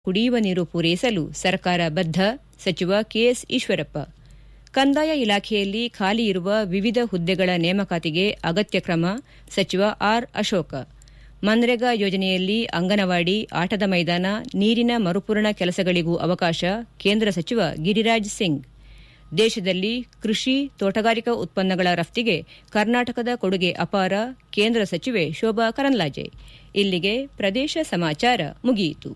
ಕುಡಿಯುವ ನೀರು ಪೂರೈಸಲು ಸರ್ಕಾರ ಬದ್ಧ ಸಚಿವ ಕೆಎಸ್ ಈಶ್ವರಪ್ಪ ಕಂದಾಯ ಇಲಾಖೆಯಲ್ಲಿ ಖಾಲಿ ಇರುವ ವಿವಿಧ ಹುದ್ದೆಗಳ ನೇಮಕಾತಿಗೆ ಅಗತ್ಯ ಕ್ರಮ ಸಚಿವ ಆರ್ ಅಶೋಕ ಮನ್ರೇಗಾ ಯೋಜನೆಯಲ್ಲಿ ಅಂಗನವಾಡಿ ಆಟದ ಮೈದಾನ ನೀರಿನ ಮರುಪೂರಣ ಕೆಲಸಗಳಿಗೂ ಅವಕಾಶ ಕೇಂದ್ರ ಸಚಿವ ಗಿರಿರಾಜ್ ಸಿಂಗ್ ದೇಶದಲ್ಲಿ ಕೃಷಿ ತೋಟಗಾರಿಕಾ ಉತ್ಪನ್ನಗಳ ರಫ್ತಿಗೆ ಕರ್ನಾಟಕದ ಕೊಡುಗೆ ಅಪಾರ ಕೇಂದ್ರ ಸಚಿವೆ ಶೋಭಾ ಕರಂದ್ಲಾಜೆ ಇಲ್ಲಿಗೆ ಪ್ರದೇಶ ಸಮಾಚಾರ ಮುಗಿಯಿತು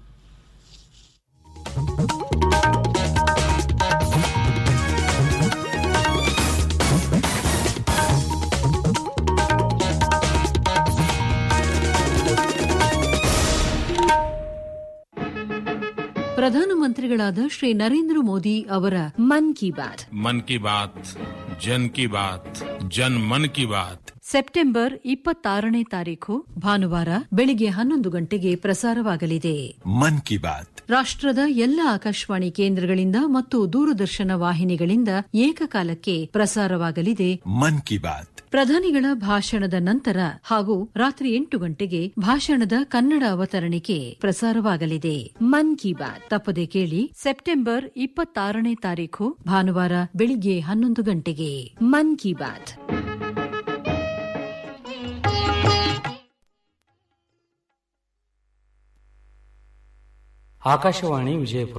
ಪ್ರಧಾನಮಂತ್ರಿಗಳಾದ ಶ್ರೀ ನರೇಂದ್ರ ಮೋದಿ ಅವರ ಮನ್ ಕಿ ಬಾತ್ मन की बात जन की बात जन मन की बात ಸೆಪ್ಟೆಂಬರ್ ಇಪ್ಪತ್ತಾರನೇ ತಾರೀಖು ಭಾನುವಾರ ಬೆಳಿಗ್ಗೆ ಹನ್ನೊಂದು ಗಂಟೆಗೆ ಪ್ರಸಾರವಾಗಲಿದೆ मन की बात ರಾಷ್ಟ್ರದ ಎಲ್ಲ ಆಕಾಶವಾಣಿ ಕೇಂದ್ರಗಳಿಂದ ಮತ್ತು ದೂರದರ್ಶನ ವಾಹಿನಿಗಳಿಂದ ಏಕಕಾಲಕ್ಕೆ ಪ್ರಸಾರವಾಗಲಿದೆ मन की बात ಪ್ರಧಾನಿಗಳ ಭಾಷಣದ ನಂತರ ಹಾಗೂ ರಾತ್ರಿ ಎಂಟು ಗಂಟೆಗೆ ಭಾಷಣದ ಕನ್ನಡ ಅವತರಣಿಕೆ ಪ್ರಸಾರವಾಗಲಿದೆ ಮನ್ ಕಿ ಬಾತ್ ತಪ್ಪದೆ ಕೇಳಿ ಸೆಪ್ಟೆಂಬರ್ ಇಪ್ಪತ್ತಾರನೇ ತಾರೀಖು ಭಾನುವಾರ ಬೆಳಿಗ್ಗೆ ಹನ್ನೊಂದು ಗಂಟೆಗೆ ಮನ್ ಕಿ ಬಾತ್ ಆಕಾಶವಾಣಿ ವಿಜಯಪುರ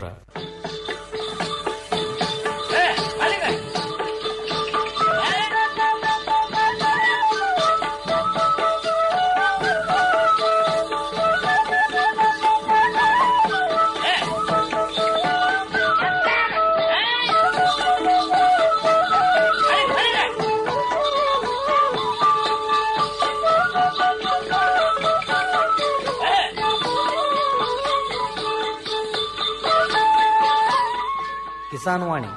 ಕಿಸಾನ್ ವಾಣಿ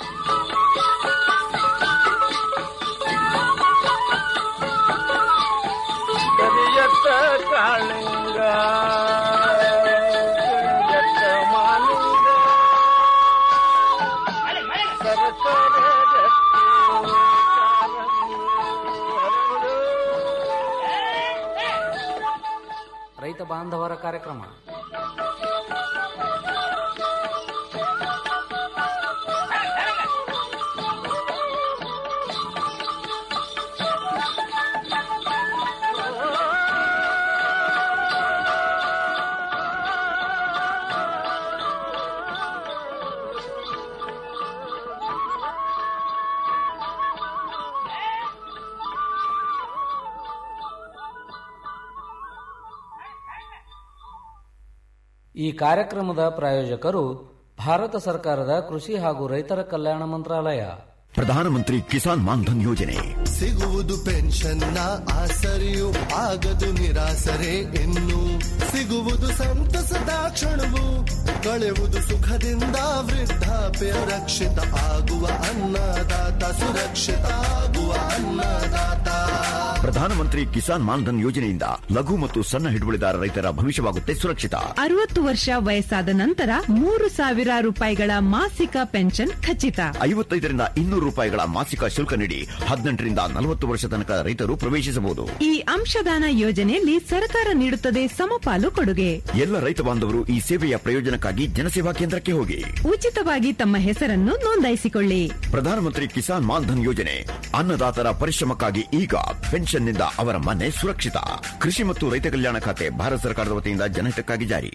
ಕರಿಯತ್ತ ಕಾಳಿಂಗ ಕರಿಯತ್ತ ಮಾಲಿಂಗ ಸರಸರ ರಕ್ತಿ ಕಾರಂಗಿ ಹರಳು. ರೈತ ಬಾಂಧವರ ಕಾರ್ಯಕ್ರಮ ಈ ಕಾರ್ಯಕ್ರಮದ ಪ್ರಾಯೋಜಕರು ಭಾರತ ಸರ್ಕಾರದ ಕೃಷಿ ಹಾಗೂ ರೈತರ ಕಲ್ಯಾಣ ಮಂತ್ರಾಲಯ ಪ್ರಧಾನಮಂತ್ರಿ ಕಿಸಾನ್ ಮಾನ್ಧನ್ ಯೋಜನೆ ಸಿಗುವುದು ಪೆನ್ಷನ್ನ ಆಸರೆಯು ಆಗದು ನಿರಾಸರೆ ಇನ್ನು ಸಿಗುವುದು ಸಂತಸದ ಕ್ಷಣವು ಕಳೆವುದು ಸುಖದಿಂದ ವೃದ್ಧಾಪ್ಯ ರಕ್ಷಿತ ಆಗುವ ಅನ್ನದಾತ ಸುರಕ್ಷಿತ ಆಗುವ ಅನ್ನದಾತ ಪ್ರಧಾನಮಂತ್ರಿ ಕಿಸಾನ್ ಮಾನ್ಧನ್ ಯೋಜನೆಯಿಂದ ಲಘು ಮತ್ತು ಸಣ್ಣ ಹಿಡುವಳಿದಾರ ರೈತರ ಭವಿಷ್ಯವಾಗುತ್ತೆ ಸುರಕ್ಷಿತ ಅರವತ್ತು ವರ್ಷ ವಯಸ್ಸಾದ ನಂತರ ಮೂರು ಸಾವಿರ ರೂಪಾಯಿಗಳ ಮಾಸಿಕ ಪೆನ್ಷನ್ ಖಚಿತ ಐವತ್ತೈದರಿಂದ ಇನ್ನೂರು ರೂಪಾಯಿಗಳ ಮಾಸಿಕ ಶುಲ್ಕ ನೀಡಿ ಹದಿನೆಂಟರಿಂದ ನಲವತ್ತು ವರ್ಷ ತನಕ ರೈತರು ಪ್ರವೇಶಿಸಬಹುದು ಈ ಅಂಶದಾನ ಯೋಜನೆಯಲ್ಲಿ ಸರ್ಕಾರ ನೀಡುತ್ತದೆ ಸಮಪಾಲು ಕೊಡುಗೆ ಎಲ್ಲ ರೈತ ಬಾಂಧವರು ಈ ಸೇವೆಯ ಪ್ರಯೋಜನಕ್ಕಾಗಿ ಜನಸೇವಾ ಕೇಂದ್ರಕ್ಕೆ ಹೋಗಿ ಉಚಿತವಾಗಿ ತಮ್ಮ ಹೆಸರನ್ನು ನೋಂದಾಯಿಸಿಕೊಳ್ಳಿ ಪ್ರಧಾನಮಂತ್ರಿ ಕಿಸಾನ್ ಮಾನ್ಧನ್ ಯೋಜನೆ ಅನ್ನದಾತರ ಪರಿಶ್ರಮಕ್ಕಾಗಿ ಈಗ ಪೆನ್ಷನ್ನಿಂದ ಅವರ ಮನೆ ಸುರಕ್ಷಿತ ಕೃಷಿ ಮತ್ತು ರೈತ ಕಲ್ಯಾಣ ಖಾತೆ ಭಾರತ ಸರ್ಕಾರದ ವತಿಯಿಂದ ಜನಹಿತಕ್ಕಾಗಿ ಜಾರಿ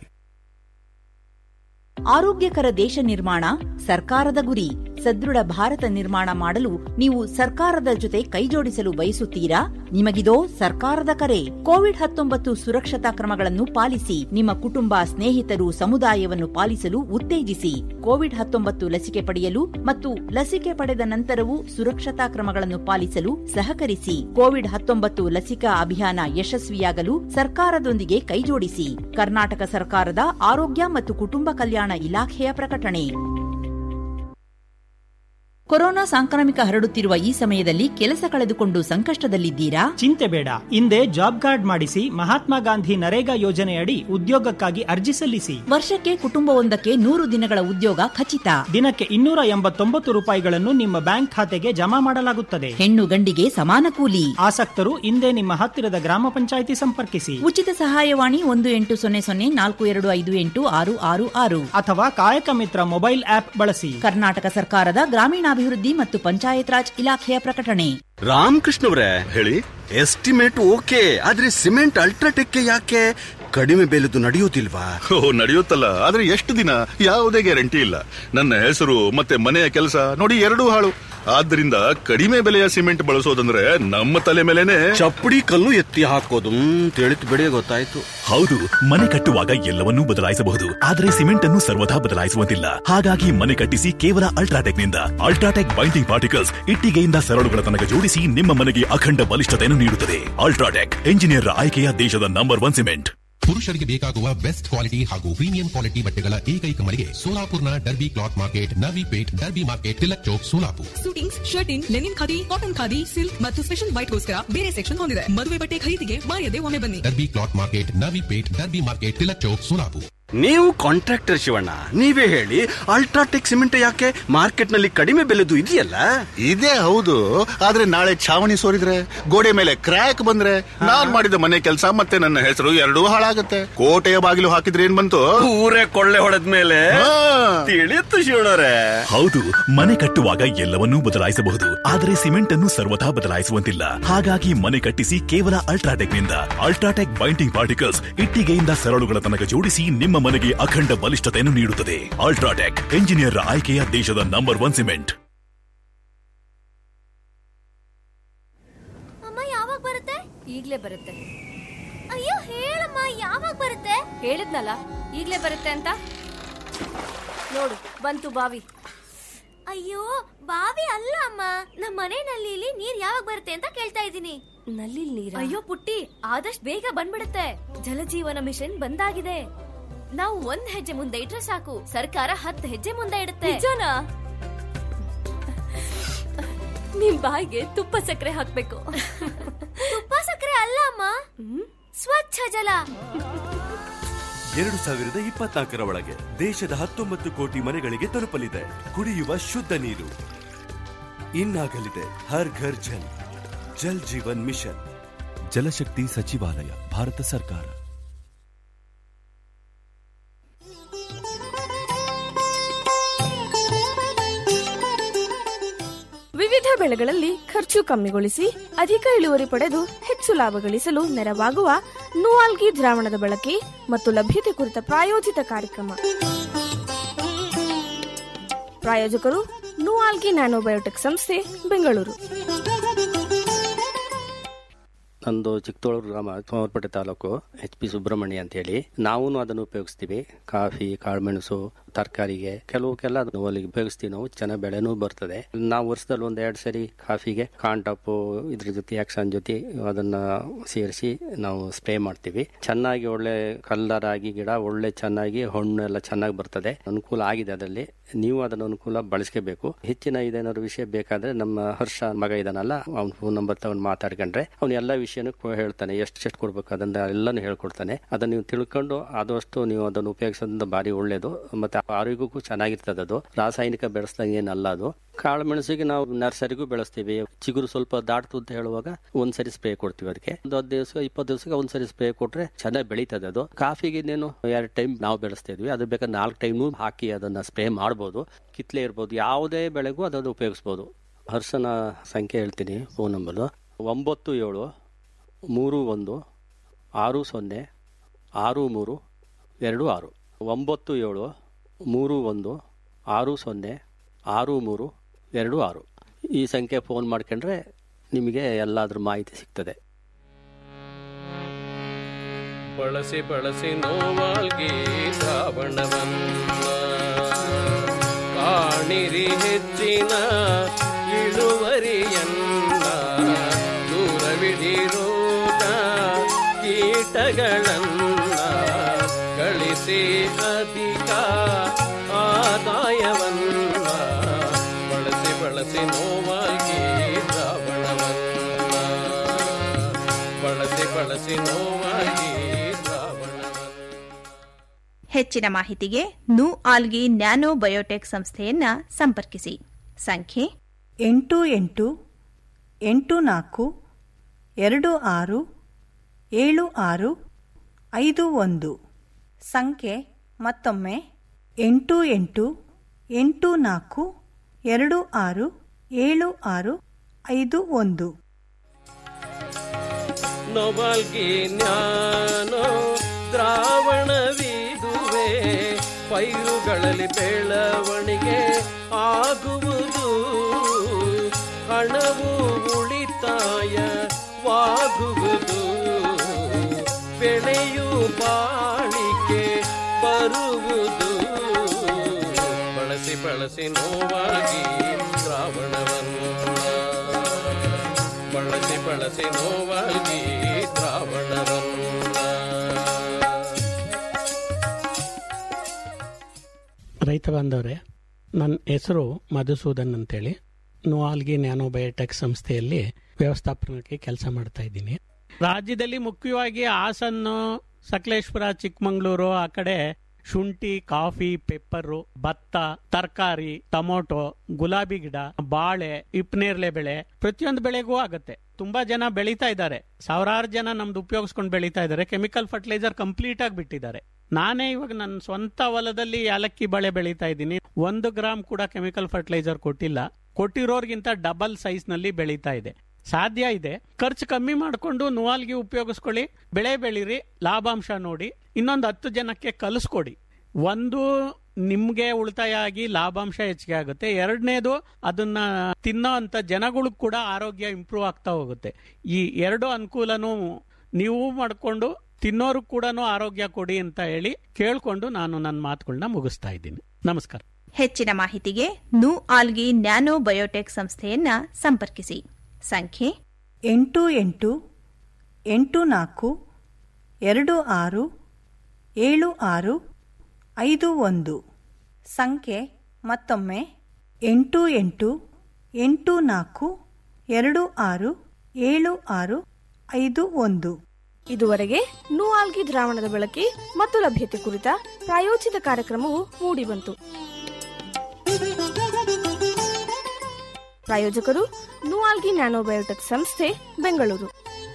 ಆರೋಗ್ಯಕರ ದೇಶ ನಿರ್ಮಾಣ ಸರ್ಕಾರದ ಗುರಿ ಸದೃಢ ಭಾರತ ನಿರ್ಮಾಣ ಮಾಡಲು ನೀವು ಸರ್ಕಾರದ ಜೊತೆ ಕೈಜೋಡಿಸಲು ಬಯಸುತ್ತೀರಾ ನಿಮಗಿದೋ ಸರ್ಕಾರದ ಕರೆ ಕೋವಿಡ್ ಹತ್ತೊಂಬತ್ತು ಸುರಕ್ಷತಾ ಕ್ರಮಗಳನ್ನು ಪಾಲಿಸಿ ನಿಮ್ಮ ಕುಟುಂಬ ಸ್ನೇಹಿತರು ಸಮುದಾಯವನ್ನು ಪಾಲಿಸಲು ಉತ್ತೇಜಿಸಿ ಕೋವಿಡ್ ಹತ್ತೊಂಬತ್ತು ಲಸಿಕೆ ಪಡೆಯಲು ಮತ್ತು ಲಸಿಕೆ ಪಡೆದ ನಂತರವೂ ಸುರಕ್ಷತಾ ಕ್ರಮಗಳನ್ನು ಪಾಲಿಸಲು ಸಹಕರಿಸಿ ಕೋವಿಡ್ ಹತ್ತೊಂಬತ್ತು ಲಸಿಕಾ ಅಭಿಯಾನ ಯಶಸ್ವಿಯಾಗಲು ಸರ್ಕಾರದೊಂದಿಗೆ ಕೈಜೋಡಿಸಿ ಕರ್ನಾಟಕ ಸರ್ಕಾರದ ಆರೋಗ್ಯ ಮತ್ತು ಕುಟುಂಬ ಕಲ್ಯಾಣ ಇಲಾಖೆಯ ಪ್ರಕಟಣೆ ಕೊರೋನಾ ಸಾಂಕ್ರಾಮಿಕ ಹರಡುತ್ತಿರುವ ಈ ಸಮಯದಲ್ಲಿ ಕೆಲಸ ಕಳೆದುಕೊಂಡು ಸಂಕಷ್ಟದಲ್ಲಿದ್ದೀರಾ ಚಿಂತೆ ಬೇಡ ಹಿಂದೆ ಜಾಬ್ ಕಾರ್ಡ್ ಮಾಡಿಸಿ ಮಹಾತ್ಮ ಗಾಂಧಿ ನರೇಗಾ ಯೋಜನೆಯಡಿ ಉದ್ಯೋಗಕ್ಕಾಗಿ ಅರ್ಜಿ ಸಲ್ಲಿಸಿ ವರ್ಷಕ್ಕೆ ಕುಟುಂಬವೊಂದಕ್ಕೆ ನೂರು ದಿನಗಳ ಉದ್ಯೋಗ ಖಚಿತ ದಿನಕ್ಕೆ ಇನ್ನೂರ ಎಂಬತ್ತೊಂಬತ್ತು ರೂಪಾಯಿಗಳನ್ನು ನಿಮ್ಮ ಬ್ಯಾಂಕ್ ಖಾತೆಗೆ ಜಮಾ ಮಾಡಲಾಗುತ್ತದೆ ಹೆಣ್ಣು ಗಂಡಿಗೆ ಸಮಾನ ಕೂಲಿ ಆಸಕ್ತರು ಹಿಂದೆ ನಿಮ್ಮ ಹತ್ತಿರದ ಗ್ರಾಮ ಪಂಚಾಯಿತಿ ಸಂಪರ್ಕಿಸಿ ಉಚಿತ ಸಹಾಯವಾಣಿ ಒಂದು ಎಂಟು ಸೊನ್ನೆ ಸೊನ್ನೆ ನಾಲ್ಕು ಎರಡು ಐದು ಎಂಟು ಆರು ಆರು ಆರು ಅಥವಾ ಕಾಯಕ ಮಿತ್ರ ಮೊಬೈಲ್ ಆಪ್ ಬಳಸಿ ಕರ್ನಾಟಕ ಸರ್ಕಾರದ ಗ್ರಾಮೀಣಾಭಿವೃದ್ಧಿ ಮತ್ತು ಪಂಚಾಯತ್ ರಾಜ್ ಇಲಾಖೆಯ ಪ್ರಕಟಣೆ ರಾಮಕೃಷ್ಣ ಅವರೇ ಹೇಳಿ ಎಸ್ಟಿಮೇಟ್ ಓಕೆ ಆದ್ರೆ ಸಿಮೆಂಟ್ ಅಲ್ಟ್ರಾಟೆಕ್ ಯಾಕೆ ಕಡಿಮೆ ಬೆಲೆದು ನಡೆಯೋದಿಲ್ವಾ ಓ ನಡೆಯುತ್ತಲ್ಲ ಆದ್ರೆ ಎಷ್ಟು ದಿನ ಯಾವುದೇ ಗ್ಯಾರಂಟಿ ಇಲ್ಲ ನನ್ನ ಹೆಸರು ಮತ್ತೆ ಮನೆಯ ಕೆಲಸ ನೋಡಿ ಎರಡೂ ಹಾಳು ಆದ್ರಿಂದ ಕಡಿಮೆ ಬೆಲೆಯ ಸಿಮೆಂಟ್ ಬಳಸೋದಂದ್ರೆ ನಮ್ಮ ತಲೆ ಮೇಲೆನೆ ಚಪ್ಪಡಿ ಕಲ್ಲು ಎತ್ತಿ ಹಾಕೋದು ತಿಳಿತು ಬಿಡಿ ಗೊತ್ತಾಯ್ತು ಹೌದು ಮನೆ ಕಟ್ಟುವಾಗ ಎಲ್ಲವನ್ನೂ ಬದಲಾಯಿಸಬಹುದು ಆದರೆ ಸಿಮೆಂಟ್ ಅನ್ನು ಸರ್ವದಾ ಬದಲಾಯಿಸುವಂತಿಲ್ಲ ಹಾಗಾಗಿ ಮನೆ ಕಟ್ಟಿಸಿ ಕೇವಲ ಅಲ್ಟ್ರಾಟೆಕ್ ನಿಂದ ಅಲ್ಟ್ರಾಟೆಕ್ ಬೈಂಡಿಂಗ್ ಪಾರ್ಟಿಕಲ್ಸ್ ಇಟ್ಟಿಗೆಯಿಂದ ಸರಳುಗಳ ತನಕ ಜೋಡಿಸಿ ನಿಮ್ಮ ಮನೆಗೆ ಅಖಂಡ ಬಲಿಷ್ಠತೆಯನ್ನು ನೀಡುತ್ತದೆ ಅಲ್ಟ್ರಾಟೆಕ್ ಎಂಜಿನಿಯರ್ ಆಯ್ಕೆಯ ದೇಶದ ನಂಬರ್ ಒನ್ ಸಿಮೆಂಟ್ ಪುರುಷರಿಗೆ ಬೇಕಾಗುವ ಬೆಸ್ಟ್ ಕ್ವಾಲಿಟಿ ಹಾಗೂ ಪ್ರೀಮಿಯಂ ಕ್ವಾಲಿಟಿ ಬಟ್ಟೆಗಳ ಏಕೈಕ ಮಳಿಗೆ ಸೋಲಾಪುರ್ನ Derby cloth market Navi Peth Derby market Tilak Chowk Solapur suitings shirting linen khadi cotton khadi silk ಮತ್ತು ಸ್ಪೆಷಲ್ ವೈಟ್ಗೋಸ್ಕರ ಬೇರೆ ಸೆಕ್ಷನ್ ಹೊಂದಿದೆ ಮದುವೆ ಬಟ್ಟೆ ಖರೀದಿಗೆ ಮಾಯದೆ ಒಮ್ಮೆ ಬನ್ನಿ Derby cloth market Navi Peth Derby market Tilak Chowk Solapur ನೀವು ಕಾಂಟ್ರಾಕ್ಟರ್ ಶಿವಣ್ಣ ನೀವೇ ಹೇಳಿ ಅಲ್ಟ್ರಾಟೆಕ್ ಸಿಮೆಂಟ್ ಯಾಕೆ ಮಾರ್ಕೆಟ್ ನಲ್ಲಿ ಕಡಿಮೆ ಬೆಲೆದು ಇದೆಯಲ್ಲ ಇದೇ ಹೌದು ಆದ್ರೆ ನಾಳೆ ಛಾವಣಿ ಸೋರಿದ್ರೆ ಗೋಡೆ ಮೇಲೆ ಕ್ರ್ಯಾಕ್ ಬಂದ್ರೆ ನಾನ್ ಮಾಡಿದ ಮನೆ ಕೆಲಸ ಮತ್ತೆ ನನ್ನ ಹೆಸರು ಎರಡೂ ಹಾಳಾಗತ್ತೆ ಕೋಟೆಯ ಬಾಗಿಲು ಹಾಕಿದ್ರೆ ಏನ್ ಬಂತು ಊರೇ ಕೊಳ್ಳೆ ಹೊಡೆದ ಮೇಲೆ ತಿಳಿಯುತ್ತು ಶಿವಣ್ಣರೇ ಹೌದು ಮನೆ ಕಟ್ಟುವಾಗ ಎಲ್ಲವನ್ನೂ ಬದಲಾಯಿಸಬಹುದು ಆದರೆ ಸಿಮೆಂಟ್ ಅನ್ನು ಸರ್ವಥಾ ಬದಲಾಯಿಸುವಂತಿಲ್ಲ ಹಾಗಾಗಿ ಮನೆ ಕಟ್ಟಿಸಿ ಕೇವಲ ಅಲ್ಟ್ರಾಟೆಕ್ ನಿಂದ ಅಲ್ಟ್ರಾಟೆಕ್ ಬೈಂಡಿಂಗ್ ಪಾರ್ಟಿಕಲ್ಸ್ ಇಟ್ಟಿಗೆಯಿಂದ ಸರಳುಗಳ ತನಕ ಜೋಡಿಸಿ ನಿಮ್ಮ ಮನೆಗೆ ಅಖಂಡ ಬಲಿಷ್ಠತೆಯನ್ನು ನೀಡುತ್ತದೆ ಅಲ್ಟ್ರಾಟೆಕ್ ಎಂಜಿನಿಯರ್ ಆಯ್ಕೆಯ ದೇಶದ ನಂಬರ್ ಒನ್ ಸಿಮೆಂಟ್ ಅಮ್ಮ ಯಾವಾಗ ಬರುತ್ತೆ ಈಗ್ಲೇ ಬರುತ್ತೆ ಅಯ್ಯೋ ಹೇಳಮ್ಮ ಯಾವಾಗ ಬರುತ್ತೆ ಹೇಳಿದ್ನಲ್ಲ ಈಗ್ಲೇ ಬರುತ್ತೆ ಅಂತ ನೋಡು ಬಂತು ಬಾವಿ ಅಯ್ಯೋ ಬಾವಿ ಅಲ್ಲ ಅಮ್ಮ ನಮ್ಮ ಮನೆ ನಲ್ಲಿಲಿ ನೀರ್ ಯಾವಾಗ ಬರುತ್ತೆ ಅಂತ ಕೇಳ್ತಾ ಇದ್ದೀನಿ ನಲ್ಲಿ ನೀರ ಅಯ್ಯೋ ಪುಟ್ಟಿ ಆದಷ್ಟು ಬೇಗ ಬಂದ್ಬಿಡುತ್ತೆ ಜಲಜೀವನ ಮಿಷನ್ ಬಂದಾಗಿದೆ ನಾವು ಒಂದ್ ಹೆಜ್ಜೆ ಮುಂದೆ ಇಟ್ರೆ ಸಾಕು ಸರ್ಕಾರ ಹತ್ತು ಹೆಜ್ಜೆ ಮುಂದೆ ಇಡುತ್ತೆ ನಿಜನಾ ನಿಮ್ ಬಾಯಿಗೆ ತುಪ್ಪ ಸಕ್ಕರೆ ಹಾಕ್ಬೇಕು ತುಪ್ಪ ಸಕ್ಕರೆ ಅಲ್ಲ ಅಮ್ಮ ಸ್ವಚ್ಛ ಜಲ ಎರಡು ಸಾವಿರದ ಇಪ್ಪತ್ನಾಲ್ಕರ ಒಳಗೆ ದೇಶದ ಹತ್ತೊಂಬತ್ತು ಕೋಟಿ ಮನೆಗಳಿಗೆ ತಲುಪಲಿದೆ ಕುಡಿಯುವ ಶುದ್ಧ ನೀರು ಇನ್ನಾಗಲಿದೆ ಹರ್ ಘರ್ ಜಲ್ ಜಲ್ ಜೀವನ್ ಮಿಷನ್ ಜಲಶಕ್ತಿ ಸಚಿವಾಲಯ ಭಾರತ ಸರ್ಕಾರ ವಿವಿಧ ಬೆಳೆಗಳಲ್ಲಿ ಖರ್ಚು ಕಮ್ಮಿಗೊಳಿಸಿ ಅಧಿಕ ಇಳುವರಿ ಪಡೆದು ಹೆಚ್ಚು ಲಾಭ ಗಳಿಸಲು ನೆರವಾಗುವ ನೂವಾಲ್ಗಿ ದ್ರಾವಣದ ಬಳಕೆ ಮತ್ತು ಲಭ್ಯತೆ ಕುರಿತ ಪ್ರಾಯೋಜಿತ ಕಾರ್ಯಕ್ರಮ ಪ್ರಾಯೋಜಕರು ನೂವಾಲ್ಗಿ ನ್ಯಾನೋಬಯೋಟೆಕ್ ಸಂಸ್ಥೆ ಬೆಂಗಳೂರು ನಂದು ಚಿಕ್ಕತೋಳೂರು ಗ್ರಾಮ ಸೋಮವಾರಪೇಟೆ ತಾಲೂಕು ಎಚ್ ಪಿ ಸುಬ್ರಹ್ಮಣ್ಯ ಅಂತ ಹೇಳಿ ನಾವು ಅದನ್ನು ಉಪಯೋಗಿಸ್ತೀವಿ ಕಾಫಿ ಕಾಳುಮೆಣಸು ತರಕಾರಿಗೆ ಕೆಲವಕ್ಕೆಲ್ಲ ಅಲ್ಲಿಗೆ ಉಪಯೋಗಿಸ್ತೀವಿ ನಾವು ಚೆನ್ನಾಗಿ ಬೆಳೆನೂ ಬರ್ತದೆ ನಾವು ವರ್ಷದಲ್ಲಿ ಒಂದ್ ಎರಡು ಸರಿ ಕಾಫಿಗೆ ಕಾಂಟಾಪು ಇದ್ರ ಜೊತೆ ಆಕ್ಷನ್ ಜೊತೆ ಅದನ್ನ ಸೇರಿಸಿ ನಾವು ಸ್ಪ್ರೇ ಮಾಡ್ತೀವಿ ಚೆನ್ನಾಗಿ ಒಳ್ಳೆ ಕಲ್ಲರ್ ಆಗಿ ಗಿಡ ಒಳ್ಳೆ ಚೆನ್ನಾಗಿ ಹಣ್ಣು ಎಲ್ಲ ಚೆನ್ನಾಗಿ ಬರ್ತದೆ ಅನುಕೂಲ ಆಗಿದೆ ಅದರಲ್ಲಿ ನೀವು ಅದನ್ನ ಅನುಕೂಲ ಬಳಸ್ಕೋಬೇಕು ಹೆಚ್ಚಿನ ಇದೇನಾದ್ರು ವಿಷಯ ಬೇಕಾದ್ರೆ ನಮ್ಮ ಹರ್ಷ ಮಗ ಇದಾನಲ್ಲ ಅವ್ನ ಫೋನ್ ನಂಬರ್ ತಗೊಂಡು ಮಾತಾಡ್ಕೊಂಡ್ರೆ ಅವ್ನು ಎಲ್ಲ ವಿಷಯನೂ ಕೊ- ಹೇಳ್ತಾನೆ ಎಷ್ಟು ಎಷ್ಟು ಕೊಡ್ಬೇಕು ಅದನ್ನ ಎಲ್ಲಾನು ಹೇಳ್ಕೊಡ್ತಾನೆ ಅದನ್ನ ನೀವು ತಿಳ್ಕೊಂಡು ಆದಷ್ಟು ನೀವು ಅದನ್ನು ಉಪಯೋಗಿಸೋದ್ರಿಂದ ಬಾರಿ ಒಳ್ಳೇದು ಮತ್ತೆ ಆರೋಗ್ಯಕ್ಕೂ ಚೆನ್ನಾಗಿರ್ತದೆ ಅದು ರಾಸಾಯನಿಕ ಬೆಳೆಸ್ದಂಗೆ ಏನಲ್ಲ ಅದು ಕಾಳು ಮೆಣಸಿಗೆ ನಾವು ನರ್ಸರಿಗೂ ಬೆಳೆಸ್ತೀವಿ ಚಿಗುರು ಸ್ವಲ್ಪ ದಾಟ್ತು ಅಂತ ಹೇಳುವಾಗ ಒಂದ್ಸರಿ ಸ್ಪ್ರೇ ಕೊಡ್ತೀವಿ ಅದಕ್ಕೆ ಒಂದು ಹತ್ತು ದಿವಸ ಇಪ್ಪತ್ತು ದಿವಸಕ್ಕೆ ಒಂದ್ಸರಿ ಸ್ಪ್ರೇ ಕೊಟ್ರೆ ಚೆನ್ನಾಗಿ ಬೆಳೀತದೆ ಅದು ಕಾಫಿಗೆ ಇನ್ನೇನು ಎರಡು ಟೈಮ್ ನಾವು ಬೆಳೆಸ್ತಾ ಇದ್ವಿ ಅದು ಬೇಕಾದ್ರೆ ನಾಲ್ಕು ಟೈಮ್ ಹಾಕಿ ಅದನ್ನ ಸ್ಪ್ರೇ ಮಾಡ್ಬೋದು ಕಿತ್ಲೆ ಇರ್ಬೋದು ಯಾವುದೇ ಬೆಳೆಗೂ ಅದನ್ನು ಉಪಯೋಗಿಸ್ಬೋದು ಹರ್ಷನ ಸಂಖ್ಯೆ ಹೇಳ್ತೀನಿ ಫೋನ್ ನಂಬರು ಒಂಬತ್ತು ಏಳು ಮೂರು ಒಂದು ಆರು ಸೊನ್ನೆ ಆರು ಮೂರು ಎರಡು ಆರು ಒಂಬತ್ತು ಏಳು ಮೂರು ಒಂದು ಆರು ಸೊನ್ನೆ ಆರು ಮೂರು ಎರಡು ಆರು ಈ ಸಂಖ್ಯೆ ಫೋನ್ ಮಾಡ್ಕೊಂಡ್ರೆ ನಿಮಗೆ ಎಲ್ಲಾದ್ರ ಮಾಹಿತಿ ಸಿಗ್ತದೆ ಬಳಸಿ ಬಳಸಿ ನೋವಾಲ್ಗಿ ದ್ರಾವಣವನ್ನ ಕಾಣಿರಿ ಹೆಚ್ಚಿನ ಇಳುವರಿಯನ್ನ ದೂರವಿಡಿರೋಗ ಕೀಟಗಳನ್ನ ಗಳಿಸಿ ಅಧಿಕ ಆದಾಯವನ್ನ ಬಳಸಿ ಬಳಸಿ ಬಳಸಿ ನೋವಾಗಿ ದ್ರಾವಣವನ್ನು ಹೆಚ್ಚಿನ ಮಾಹಿತಿಗೆ ನು ಆಲ್ಗಿ ನ್ಯಾನೋ ಬಯೋಟೆಕ್ ಸಂಸ್ಥೆಯನ್ನ ಸಂಪರ್ಕಿಸಿ ಸಂಖ್ಯೆ ಎಂಟು ಎಂಟು ಎಂಟು ನಾಲ್ಕು ಎರಡು ಆರು ಏಳು ಆರು ಐದು ಒಂದು ಸಂಖ್ಯೆ ಮತ್ತೊಮ್ಮೆ ಎಂಟು ಎಂಟು ಎಂಟು ನಾಲ್ಕು ಎರಡು ಆರು ಏಳು ಆರು ಐದು ಒಂದು ನೊಬಲ್ಗಿ ಜ್ಞಾನೋ ದ್ರಾವಣವಿದುವೆ ಪೈರುಗಳಲ್ಲಿ ಬೆಳವಣಿಗೆ ಆಗುವುದು ಹಣವು ಉಳಿತಾಯವಾಗುವುದು ಬೆಳೆಯು ಬಾಳಿಕೆ ಬರುವುದು ಬಳಸಿ ಬಳಸಿ ನೋವಾಗಿ ದ್ರಾವಣವನ್ನು ಬಳಸಿ ಬಳಸಿ ನೋವಾಗಿ ದ್ರಾವಣವನ್ನು ರೈತ ಬಾಂಧವರೇ ನನ್ನ ಹೆಸರು ಮಧುಸೂದನ್ ಅಂತೇಳಿ ನುವಾಲ್ಗಿ ನ್ಯಾನೋಬಯೋಟೆಕ್ ಸಂಸ್ಥೆಯಲ್ಲಿ ವ್ಯವಸ್ಥಾಪನಕ್ಕೆ ಕೆಲಸ ಮಾಡ್ತಾ ಇದ್ದೀನಿ ರಾಜ್ಯದಲ್ಲಿ ಮುಖ್ಯವಾಗಿ ಹಾಸನ್ನು ಸಕಲೇಶ್ಪುರ ಚಿಕ್ಕಮಂಗ್ಳೂರು ಆ ಕಡೆ ಶುಂಠಿ ಕಾಫಿ ಪೆಪ್ಪರು ಭತ್ತ ತರಕಾರಿ ಟೊಮೊಟೊ ಗುಲಾಬಿ ಗಿಡ ಬಾಳೆ ಇಪ್ನೇರ್ಲೆ ಬೆಳೆ ಪ್ರತಿಯೊಂದು ಬೆಳೆಗೂ ಆಗತ್ತೆ ತುಂಬಾ ಜನ ಬೆಳೀತಾ ಇದ್ದಾರೆ ಸಾವಿರಾರು ಜನ ನಮ್ದು ಉಪಯೋಗಿಸ್ಕೊಂಡು ಬೆಳೀತಾ ಇದ್ದಾರೆ ಕೆಮಿಕಲ್ ಫರ್ಟಿಲೈಸರ್ ಕಂಪ್ಲೀಟ್ ಆಗಿ ಬಿಟ್ಟಿದ್ದಾರೆ ನಾನೇ ಇವಾಗ ನನ್ನ ಸ್ವಂತ ಹೊಲದಲ್ಲಿ ಯಾಲಕ್ಕಿ ಬಳೆ ಬೆಳೀತಾ ಇದ್ದೀನಿ ಒಂದು ಗ್ರಾಮ್ ಕೂಡ ಕೆಮಿಕಲ್ ಫರ್ಟಿಲೈಸರ್ ಕೊಟ್ಟಿಲ್ಲ ಕೊಟ್ಟಿರೋರ್ಗಿಂತ ಡಬಲ್ ಸೈಜ್ ನಲ್ಲಿ ಬೆಳೀತಾ ಇದೆ ಸಾಧ್ಯ ಇದೆ ಖರ್ಚು ಕಮ್ಮಿ ಮಾಡಿಕೊಂಡು ನುವಾಲ್ಗಿ ಉಪಯೋಗಿಸ್ಕೊಳ್ಳಿ ಬೆಳೆ ಬೆಳೀರಿ ಲಾಭಾಂಶ ನೋಡಿ ಇನ್ನೊಂದು ಹತ್ತು ಜನಕ್ಕೆ ಕಲಿಸ್ಕೊಡಿ ಒಂದು ನಿಮ್ಗೆ ಉಳಿತಾಯ ಆಗಿ ಲಾಭಾಂಶ ಹೆಚ್ಚಿಗೆ ಆಗುತ್ತೆ ಎರಡನೇದು ಅದನ್ನ ತಿನ್ನೋ ಅಂತ ಜನಗಳು ಕೂಡ ಆರೋಗ್ಯ ಇಂಪ್ರೂವ್ ಆಗ್ತಾ ಹೋಗುತ್ತೆ ಈ ಎರಡು ಅನುಕೂಲನೂ ನೀವು ಮಾಡ್ಕೊಂಡು ತಿನ್ನೋರು ಕೂಡ ಆರೋಗ್ಯ ಕೊಡಿ ಅಂತ ಹೇಳಿ ಕೇಳ್ಕೊಂಡು ನಾನು ನನ್ನ ಮಾತುಗಳನ್ನ ಮುಗಿಸ್ತಾ ಇದ್ದೀನಿ ನಮಸ್ಕಾರ ಹೆಚ್ಚಿನ ಮಾಹಿತಿಗೆ ನು ಆಲ್ಗಿ ನ್ಯಾನೋ ಬಯೋಟೆಕ್ ಸಂಸ್ಥೆಯನ್ನ ಸಂಪರ್ಕಿಸಿ ಸಂಖ್ಯೆ ಎಂಟು ಎಂಟು ಎಂಟು ನಾಲ್ಕು ಎರಡು ಆರು ಏಳು ಆರು ಐದು ಒಂದು ಸಂಖ್ಯೆ ಮತ್ತೊಮ್ಮೆ ಎಂಟು ಎಂಟು ಎಂಟು ನಾಲ್ಕು ಎರಡು ಆರು ಏಳು ಆರು ಐದು ಒಂದು ಇದುವರೆಗೆ ನೂಆಲ್ಗಿ ದ್ರಾವಣದ ಬಳಕೆ ಮತ್ತು ಲಭ್ಯತೆ ಕುರಿತ ಪ್ರಾಯೋಜಿತ ಕಾರ್ಯಕ್ರಮವು ಮೂಡಿಬಂತು ಪ್ರಾಯೋಜಕರು ನೂಆಲ್ಗಿ ನ್ಯಾನೋಬಯೋಟೆಕ್ ಸಂಸ್ಥೆ ಬೆಂಗಳೂರು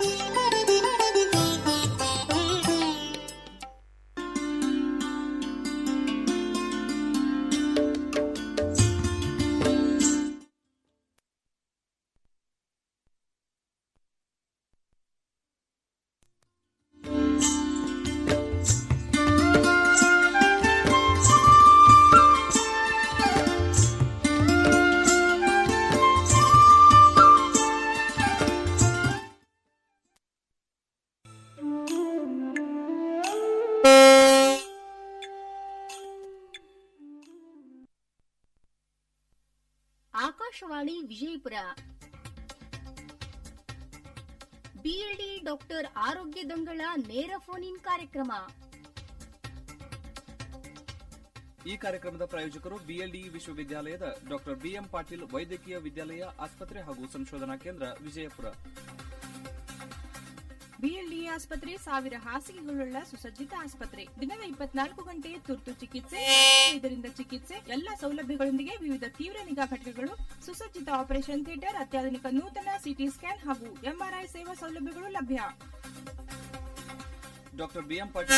ಆಕಾಶವಾಣಿ ವಿಜಯಪುರ ಬಿಎಲ್ಡಿ ಡಾಕ್ಟರ್ ಆರೋಗ್ಯ ದಂಗಳ ನೇರ ಫೋನ್ ಇನ್ ಕಾರ್ಯಕ್ರಮ ಈ ಕಾರ್ಯಕ್ರಮದ ಪ್ರಾಯೋಜಕರು ಬಿಎಲ್ಡಿ ವಿಶ್ವವಿದ್ಯಾಲಯದ ಡಾಕ್ಟರ್ ಬಿಎಂ ಪಾಟೀಲ್ ವೈದ್ಯಕೀಯ ವಿದ್ಯಾಲಯ ಆಸ್ಪತ್ರೆ ಹಾಗೂ ಸಂಶೋಧನಾ ಕೇಂದ್ರ ವಿಜಯಪುರ ಬಿಎಲ್ಡಿಎ ಆಸ್ಪತ್ರೆ ಸಾವಿರ ಹಾಸಿಗೆಗಳುಳ್ಳ ಸುಸಜ್ಜಿತ ಆಸ್ಪತ್ರೆ ದಿನದ ಇಪ್ಪತ್ನಾಲ್ಕು ಗಂಟೆ ತುರ್ತು ಚಿಕಿತ್ಸೆ ಇದರಿಂದ ಚಿಕಿತ್ಸೆ ಎಲ್ಲ ಸೌಲಭ್ಯಗಳೊಂದಿಗೆ ವಿವಿಧ ತೀವ್ರ ನಿಗಾ ಘಟಕಗಳು ಸುಸಜ್ಜಿತ ಆಪರೇಷನ್ ಥಿಯೇಟರ್ ಅತ್ಯಾಧುನಿಕ ನೂತನ ಸಿಟಿ ಸ್ಕ್ಯಾನ್ ಹಾಗೂ ಎಂಆರ್ಐ ಸೇವಾ ಸೌಲಭ್ಯಗಳು ಲಭ್ಯ ಡಾಕ್ಟರ್ ಬಿಎಂ ಪಾಟೀಲ್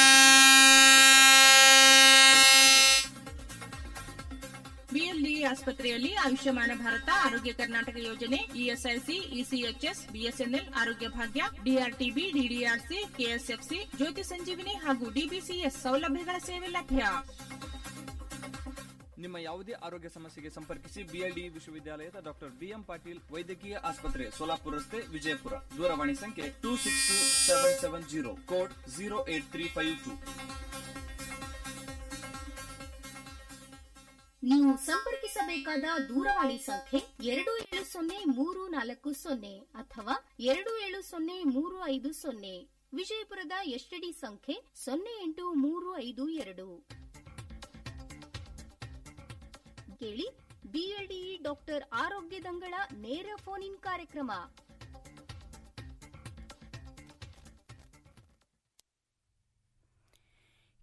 ಬಿಎಲ್ಡಿಎ ಆಸ್ಪತ್ರೆಯಲ್ಲಿ ಆಯುಷ್ಮಾನ ಭಾರತ ಆರೋಗ್ಯ ಕರ್ನಾಟಕ ಯೋಜನೆ ಇಎಸ್ಐಸಿ ಇಸಿಎಚ್ಎಸ್ ಬಿಎಸ್ಎನ್ಎಲ್ ಆರೋಗ್ಯ ಭಾಗ್ಯ ಡಿಆರ್ಟಿಬಿ ಡಿಡಿಆರ್ಸಿ ಕೆಎಸ್ಎಫ್ಸಿ ಜ್ಯೋತಿ ಸಂಜೀವಿನಿ ಹಾಗೂ ಡಿಬಿಸಿಎಸ್ ಸೌಲಭ್ಯಗಳ ಸೇವೆ ಲಭ್ಯ ನಿಮ್ಮ ಯಾವುದೇ ಆರೋಗ್ಯ ಸಮಸ್ಯೆಗೆ ಸಂಪರ್ಕಿಸಿ ಬಿಎಲ್ಡಿ ವಿಶ್ವವಿದ್ಯಾಲಯದ ಡಾಕ್ಟರ್ ಬಿಎಂ ಪಾಟೀಲ್ ವೈದ್ಯಕೀಯ ಆಸ್ಪತ್ರೆ ಸೋಲಾಪುರ ರಸ್ತೆ ವಿಜಯಪುರ ದೂರವಾಣಿ ಸಂಖ್ಯೆ two six two seven seven zero code zero eight three five two ನೀವು ಸಂಪರ್ಕಿಸಬೇಕಾದ ದೂರವಾಣಿ ಸಂಖ್ಯೆ ಎರಡು ಏಳು ಸೊನ್ನೆ ಮೂರು ನಾಲ್ಕು ಸೊನ್ನೆ ಅಥವಾ ಎರಡು ಏಳು ಸೊನ್ನೆ ಮೂರು ಐದು ಸೊನ್ನೆ ವಿಜಯಪುರದ ಎಸ್ಟಿಡಿ ಸಂಖ್ಯೆ ಸೊನ್ನೆ ಎಂಟು ಮೂರು ಐದು ಎರಡು ಕೇಳಿ ಬಿಎಲ್ಡಿಇ ಡಾಕ್ಟರ್ ಆರೋಗ್ಯ ದಂಗಳ ನೇರ ಫೋನ್ ಇನ್ ಕಾರ್ಯಕ್ರಮ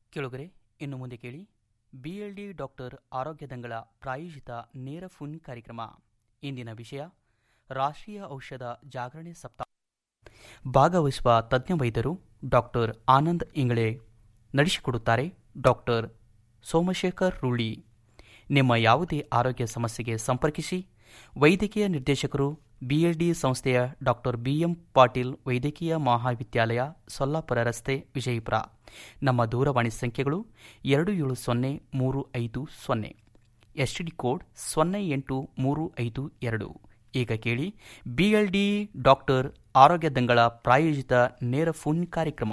ಕೇಳುಗರೆ ಇನ್ನು ಮುಂದೆ ಕೇಳಿ ಬಿಎಲ್ಡಿ ಡಾಕ್ಟರ್ ಆರೋಗ್ಯ ದಂಗಳ ಪ್ರಾಯೋಜಿತ ನೇರ ಫೋನ್ ಕಾರ್ಯಕ್ರಮ ಇಂದಿನ ವಿಷಯ ರಾಷ್ಟ್ರೀಯ ಔಷಧ ಜಾಗರಣೆ ಸಪ್ತಾಹ ಭಾಗವಹಿಸುವ ತಜ್ಞ ವೈದ್ಯರು ಡಾಕ್ಟರ್ ಆನಂದ್ ಇಂಗಳೆ ನಡೆಸಿಕೊಡುತ್ತಾರೆ ಡಾಕ್ಟರ್ ಸೋಮಶೇಖರ್ ರೂಳಿ ನಿಮ್ಮ ಯಾವುದೇ ಆರೋಗ್ಯ ಸಮಸ್ಯೆಗೆ ಸಂಪರ್ಕಿಸಿ ವೈದ್ಯಕೀಯ ನಿರ್ದೇಶಕರು ಬಿಎಲ್ಡಿ ಸಂಸ್ಥೆಯ ಡಾಕ್ಟರ್ ಬಿಎಂ ಪಾಟೀಲ್ ವೈದ್ಯಕೀಯ ಮಹಾವಿದ್ಯಾಲಯ ಸೊಲ್ಲಾಪುರ ರಸ್ತೆ ವಿಜಯಪುರ ನಮ್ಮ ದೂರವಾಣಿ ಸಂಖ್ಯೆಗಳು ಎರಡು ಏಳು ಸೊನ್ನೆ ಮೂರು ಐದು ಸೊನ್ನೆ ಎಸ್ಟಿಡಿ ಕೋಡ್ ಸೊನ್ನೆ ಎಂಟು ಮೂರು ಐದು ಎರಡು ಈಗ ಕೇಳಿ ಬಿಎಲ್ಡಿ ಡಾಕ್ಟರ್ ಆರೋಗ್ಯ ದಂಗಳ ಪ್ರಾಯೋಜಿತ ನೇರ ಫೋನ್ ಕಾರ್ಯಕ್ರಮ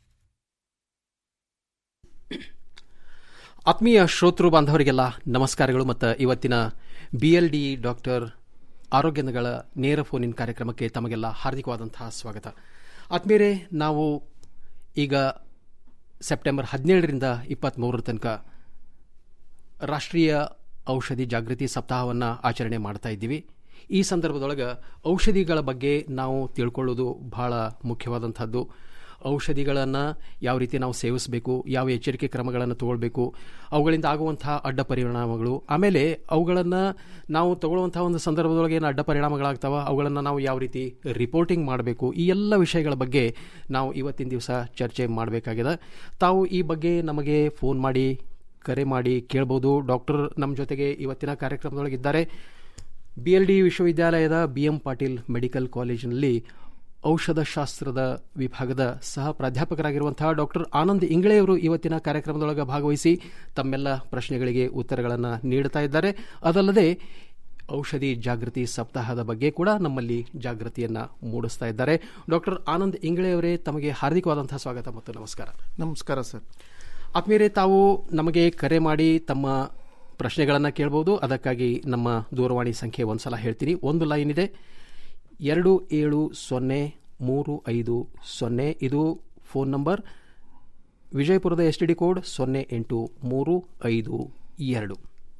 ಆತ್ಮೀಯ ಶ್ರೋತೃ ಬಾಂಧವರಿಗೆಲ್ಲ ನಮಸ್ಕಾರಗಳು ಮತ್ತು ಇವತ್ತಿನ ಬಿ ಎಲ್ ಡಿ ಡಾಕ್ಟರ್ ಆರೋಗ್ಯಗಳ ನೇರ ಫೋನಿನ್ ಕಾರ್ಯಕ್ರಮಕ್ಕೆ ತಮಗೆಲ್ಲ ಹಾರ್ದಿಕವಾದಂತಹ ಸ್ವಾಗತ ಆತ್ಮೀಯರೇ ನಾವು ಈಗ ಸೆಪ್ಟೆಂಬರ್ ಹದಿನೇಳರಿಂದ ಇಪ್ಪತ್ತ್ಮೂರರ ತನಕ ರಾಷ್ಟ್ರೀಯ ಔಷಧಿ ಜಾಗೃತಿ ಸಪ್ತಾಹವನ್ನು ಆಚರಣೆ ಮಾಡ್ತಾ ಇದ್ದೀವಿ ಈ ಸಂದರ್ಭದೊಳಗೆ ಔಷಧಿಗಳ ಬಗ್ಗೆ ನಾವು ತಿಳ್ಕೊಳ್ಳೋದು ಬಹಳ ಮುಖ್ಯವಾದಂಥದ್ದು ಔಷಧಿಗಳನ್ನು ಯಾವ ರೀತಿ ನಾವು ಸೇವಿಸಬೇಕು ಯಾವ ಎಚ್ಚರಿಕೆ ಕ್ರಮಗಳನ್ನು ತಗೊಳ್ಬೇಕು ಅವುಗಳಿಂದ ಆಗುವಂತಹ ಅಡ್ಡ ಪರಿಣಾಮಗಳು ಆಮೇಲೆ ಅವುಗಳನ್ನು ನಾವು ತಗೊಳ್ಳುವಂತಹ ಒಂದು ಸಂದರ್ಭದೊಳಗೆ ಏನು ಅಡ್ಡ ಪರಿಣಾಮಗಳಾಗ್ತಾವ ಅವುಗಳನ್ನು ನಾವು ಯಾವ ರೀತಿ ರಿಪೋರ್ಟಿಂಗ್ ಮಾಡಬೇಕು ಈ ಎಲ್ಲ ವಿಷಯಗಳ ಬಗ್ಗೆ ನಾವು ಇವತ್ತಿನ ದಿವಸ ಚರ್ಚೆ ಮಾಡಬೇಕಾಗಿದೆ ತಾವು ಈ ಬಗ್ಗೆ ನಮಗೆ ಫೋನ್ ಮಾಡಿ ಕರೆ ಮಾಡಿ ಕೇಳ್ಬೋದು ಡಾಕ್ಟರ್ ನಮ್ಮ ಜೊತೆಗೆ ಇವತ್ತಿನ ಕಾರ್ಯಕ್ರಮದೊಳಗಿದ್ದಾರೆ ಬಿ ಎಲ್ ಡಿ ವಿಶ್ವವಿದ್ಯಾಲಯದ ಬಿ ಎಂ ಪಾಟೀಲ್ ಮೆಡಿಕಲ್ ಕಾಲೇಜಿನಲ್ಲಿ ಔಷಧಶಾಸ್ತ್ರದ ವಿಭಾಗದ ಸಹ ಪ್ರಾಧ್ಯಾಪಕರಾಗಿರುವಂತಹ ಡಾಕ್ಟರ್ ಆನಂದ್ ಇಂಗ್ಳೆಯವರು ಇವತ್ತಿನ ಕಾರ್ಯಕ್ರಮದೊಳಗೆ ಭಾಗವಹಿಸಿ ತಮ್ಮೆಲ್ಲ ಪ್ರಶ್ನೆಗಳಿಗೆ ಉತ್ತರಗಳನ್ನು ನೀಡುತ್ತಾ ಇದ್ದಾರೆ ಅದಲ್ಲದೆ ಔಷಧಿ ಜಾಗೃತಿ ಸಪ್ತಾಹದ ಬಗ್ಗೆ ಕೂಡ ನಮ್ಮಲ್ಲಿ ಜಾಗೃತಿಯನ್ನ ಮೂಡಿಸ್ತಾ ಇದ್ದಾರೆ ಡಾಕ್ಟರ್ ಆನಂದ್ ಇಂಗ್ಳೆಯವರೇ ತಮಗೆ ಹಾರ್ದಿಕವಾದಂತಹ ಸ್ವಾಗತ ಮತ್ತು ನಮಸ್ಕಾರ ನಮಸ್ಕಾರ ಸರ್ ಆತ್ಮೀಯರೇ ತಾವು ನಮಗೆ ಕರೆ ಮಾಡಿ ತಮ್ಮ ಪ್ರಶ್ನೆಗಳನ್ನು ಕೇಳಬಹುದು ಅದಕ್ಕಾಗಿ ನಮ್ಮ ದೂರವಾಣಿ ಸಂಖ್ಯೆ ಒಂದ್ಸಲ ಹೇಳ್ತೀನಿ ಒಂದು ಲೈನ್ ಇದೆ ಎರಡು ಏಳು ಸೊನ್ನೆ ಮೂರು ಐದು ಸೊನ್ನೆ ಇದು ಫೋನ್ ನಂಬರ್ ವಿಜಯಪುರದ ಎಸ್ ಟಿ ಡಿ ಕೋಡ್ ಸೊನ್ನೆ ಎಂಟು ಮೂರು ಐದು ಎರಡು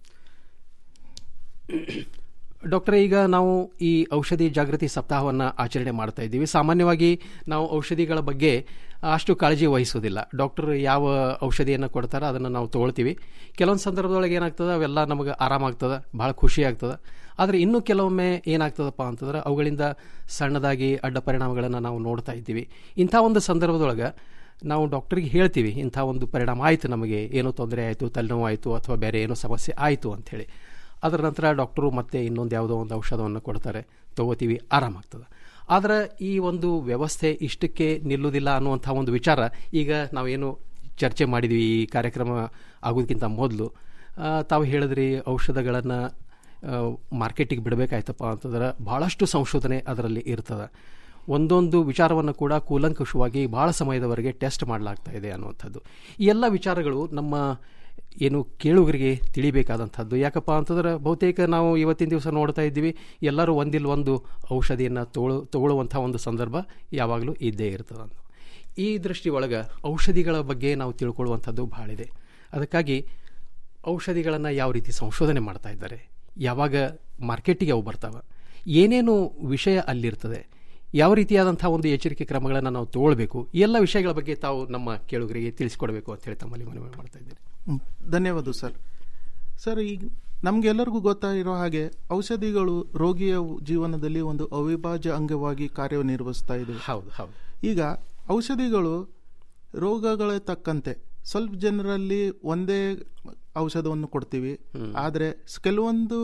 ಡಾಕ್ಟರ್ ಈಗ ನಾವು ಈ ಔಷಧಿ ಜಾಗೃತಿ ಸಪ್ತಾಹವನ್ನು ಆಚರಣೆ ಮಾಡ್ತಾ ಇದ್ದೀವಿ ಸಾಮಾನ್ಯವಾಗಿ ನಾವು ಔಷಧಿಗಳ ಬಗ್ಗೆ ಅಷ್ಟು ಕಾಳಜಿ ವಹಿಸೋದಿಲ್ಲ ಡಾಕ್ಟರ್ ಯಾವ ಔಷಧಿಯನ್ನು ಕೊಡ್ತಾರೋ ಅದನ್ನು ನಾವು ತೊಗೊಳ್ತೀವಿ ಕೆಲವೊಂದು ಸಂದರ್ಭದೊಳಗೆ ಏನಾಗ್ತದೆ ಅವೆಲ್ಲ ನಮಗೆ ಆರಾಮಾಗ್ತದೆ ಭಾಳ ಖುಷಿ ಆಗ್ತದೆ ಆದರೆ ಇನ್ನೂ ಕೆಲವೊಮ್ಮೆ ಏನಾಗ್ತದಪ್ಪ ಅಂತಂದ್ರೆ ಅವುಗಳಿಂದ ಸಣ್ಣದಾಗಿ ಅಡ್ಡ ಪರಿಣಾಮಗಳನ್ನು ನಾವು ನೋಡ್ತಾ ಇದ್ದೀವಿ ಇಂಥ ಒಂದು ಸಂದರ್ಭದೊಳಗೆ ನಾವು ಡಾಕ್ಟರ್ಗೆ ಹೇಳ್ತೀವಿ ಇಂಥ ಒಂದು ಪರಿಣಾಮ ಆಯಿತು ನಮಗೆ ಏನೋ ತೊಂದರೆ ಆಯಿತು ತಲೆನೋವು ಆಯಿತು ಅಥವಾ ಬೇರೆ ಏನೋ ಸಮಸ್ಯೆ ಆಯಿತು ಅಂಥೇಳಿ ಅದರ ನಂತರ ಡಾಕ್ಟರು ಮತ್ತೆ ಇನ್ನೊಂದು ಯಾವುದೋ ಒಂದು ಔಷಧವನ್ನು ಕೊಡ್ತಾರೆ ತಗೋತೀವಿ ಆರಾಮಾಗ್ತದೆ ಆದರೆ ಈ ಒಂದು ವ್ಯವಸ್ಥೆ ಇಷ್ಟಕ್ಕೆ ನಿಲ್ಲುವುದಿಲ್ಲ ಅನ್ನುವಂಥ ಒಂದು ವಿಚಾರ ಈಗ ನಾವೇನು ಚರ್ಚೆ ಮಾಡಿದ್ವಿ ಈ ಕಾರ್ಯಕ್ರಮ ಆಗೋದಕ್ಕಿಂತ ಮೊದಲು ತಾವು ಹೇಳಿದ್ರಿ ಔಷಧಗಳನ್ನು ಮಾರ್ಕೆಟಿಗೆ ಬಿಡಬೇಕಾಯ್ತಪ್ಪ ಅಂತಂದ್ರೆ ಭಾಳಷ್ಟು ಸಂಶೋಧನೆ ಅದರಲ್ಲಿ ಇರ್ತದೆ ಒಂದೊಂದು ವಿಚಾರವನ್ನು ಕೂಡ ಕೂಲಂಕುಷವಾಗಿ ಭಾಳ ಸಮಯದವರೆಗೆ ಟೆಸ್ಟ್ ಮಾಡಲಾಗ್ತಾ ಇದೆ ಅನ್ನುವಂಥದ್ದು ಈ ಎಲ್ಲ ವಿಚಾರಗಳು ನಮ್ಮ ಏನು ಕೇಳುಗರಿಗೆ ತಿಳಿಬೇಕಾದಂಥದ್ದು ಯಾಕಪ್ಪ ಅಂತಂದ್ರೆ ಬಹುತೇಕ ನಾವು ಇವತ್ತಿನ ದಿವಸ ನೋಡ್ತಾ ಇದ್ದೀವಿ ಎಲ್ಲರೂ ಒಂದಿಲ್ಲ ಒಂದು ಔಷಧಿಯನ್ನು ತಗೊಳ್ಳೋ ತಗೊಳ್ಳುವಂಥ ಒಂದು ಸಂದರ್ಭ ಯಾವಾಗಲೂ ಇದ್ದೇ ಇರ್ತದೆ ಈ ದೃಷ್ಟಿ ಒಳಗೆ ಔಷಧಿಗಳ ಬಗ್ಗೆ ನಾವು ತಿಳ್ಕೊಳ್ಳುವಂಥದ್ದು ಭಾಳ ಇದೆ ಅದಕ್ಕಾಗಿ ಔಷಧಿಗಳನ್ನು ಯಾವ ರೀತಿ ಸಂಶೋಧನೆ ಮಾಡ್ತಾ ಇದ್ದಾರೆ ಯಾವಾಗ ಮಾರ್ಕೆಟಿಗೆ ಅವು ಬರ್ತಾವೆ ಏನೇನು ವಿಷಯ ಅಲ್ಲಿರ್ತದೆ ಯಾವ ರೀತಿಯಾದಂಥ ಒಂದು ಎಚ್ಚರಿಕೆ ಕ್ರಮಗಳನ್ನು ನಾವು ತಗೊಳ್ಬೇಕು ಈ ಎಲ್ಲ ವಿಷಯಗಳ ಬಗ್ಗೆ ತಾವು ನಮ್ಮ ಕೇಳುಗರಿಗೆ ತಿಳಿಸಿಕೊಡ್ಬೇಕು ಅಂತ ಹೇಳಿ ತಮ್ಮಲ್ಲಿ ಮನವಿ ಮಾಡ್ತಾ ಇದ್ದೀನಿ ಧನ್ಯವಾದ ಸರ್ ಸರ್ ಈಗ ನಮಗೆಲ್ಲರಿಗೂ ಗೊತ್ತಾಗಿರೋ ಹಾಗೆ ಔಷಧಿಗಳು ರೋಗಿಯ ಜೀವನದಲ್ಲಿ ಒಂದು ಅವಿಭಾಜ್ಯ ಅಂಗವಾಗಿ ಕಾರ್ಯನಿರ್ವಹಿಸ್ತಾ ಇದೆ ಹೌದು ಹೌದು ಈಗ ಔಷಧಿಗಳು ರೋಗಗಳ ತಕ್ಕಂತೆ ಸ್ವಲ್ಪ ಜನರಲ್ಲಿ ಒಂದೇ ಔಷಧವನ್ನು ಕೊಡ್ತೀವಿ ಆದರೆ ಕೆಲವೊಂದು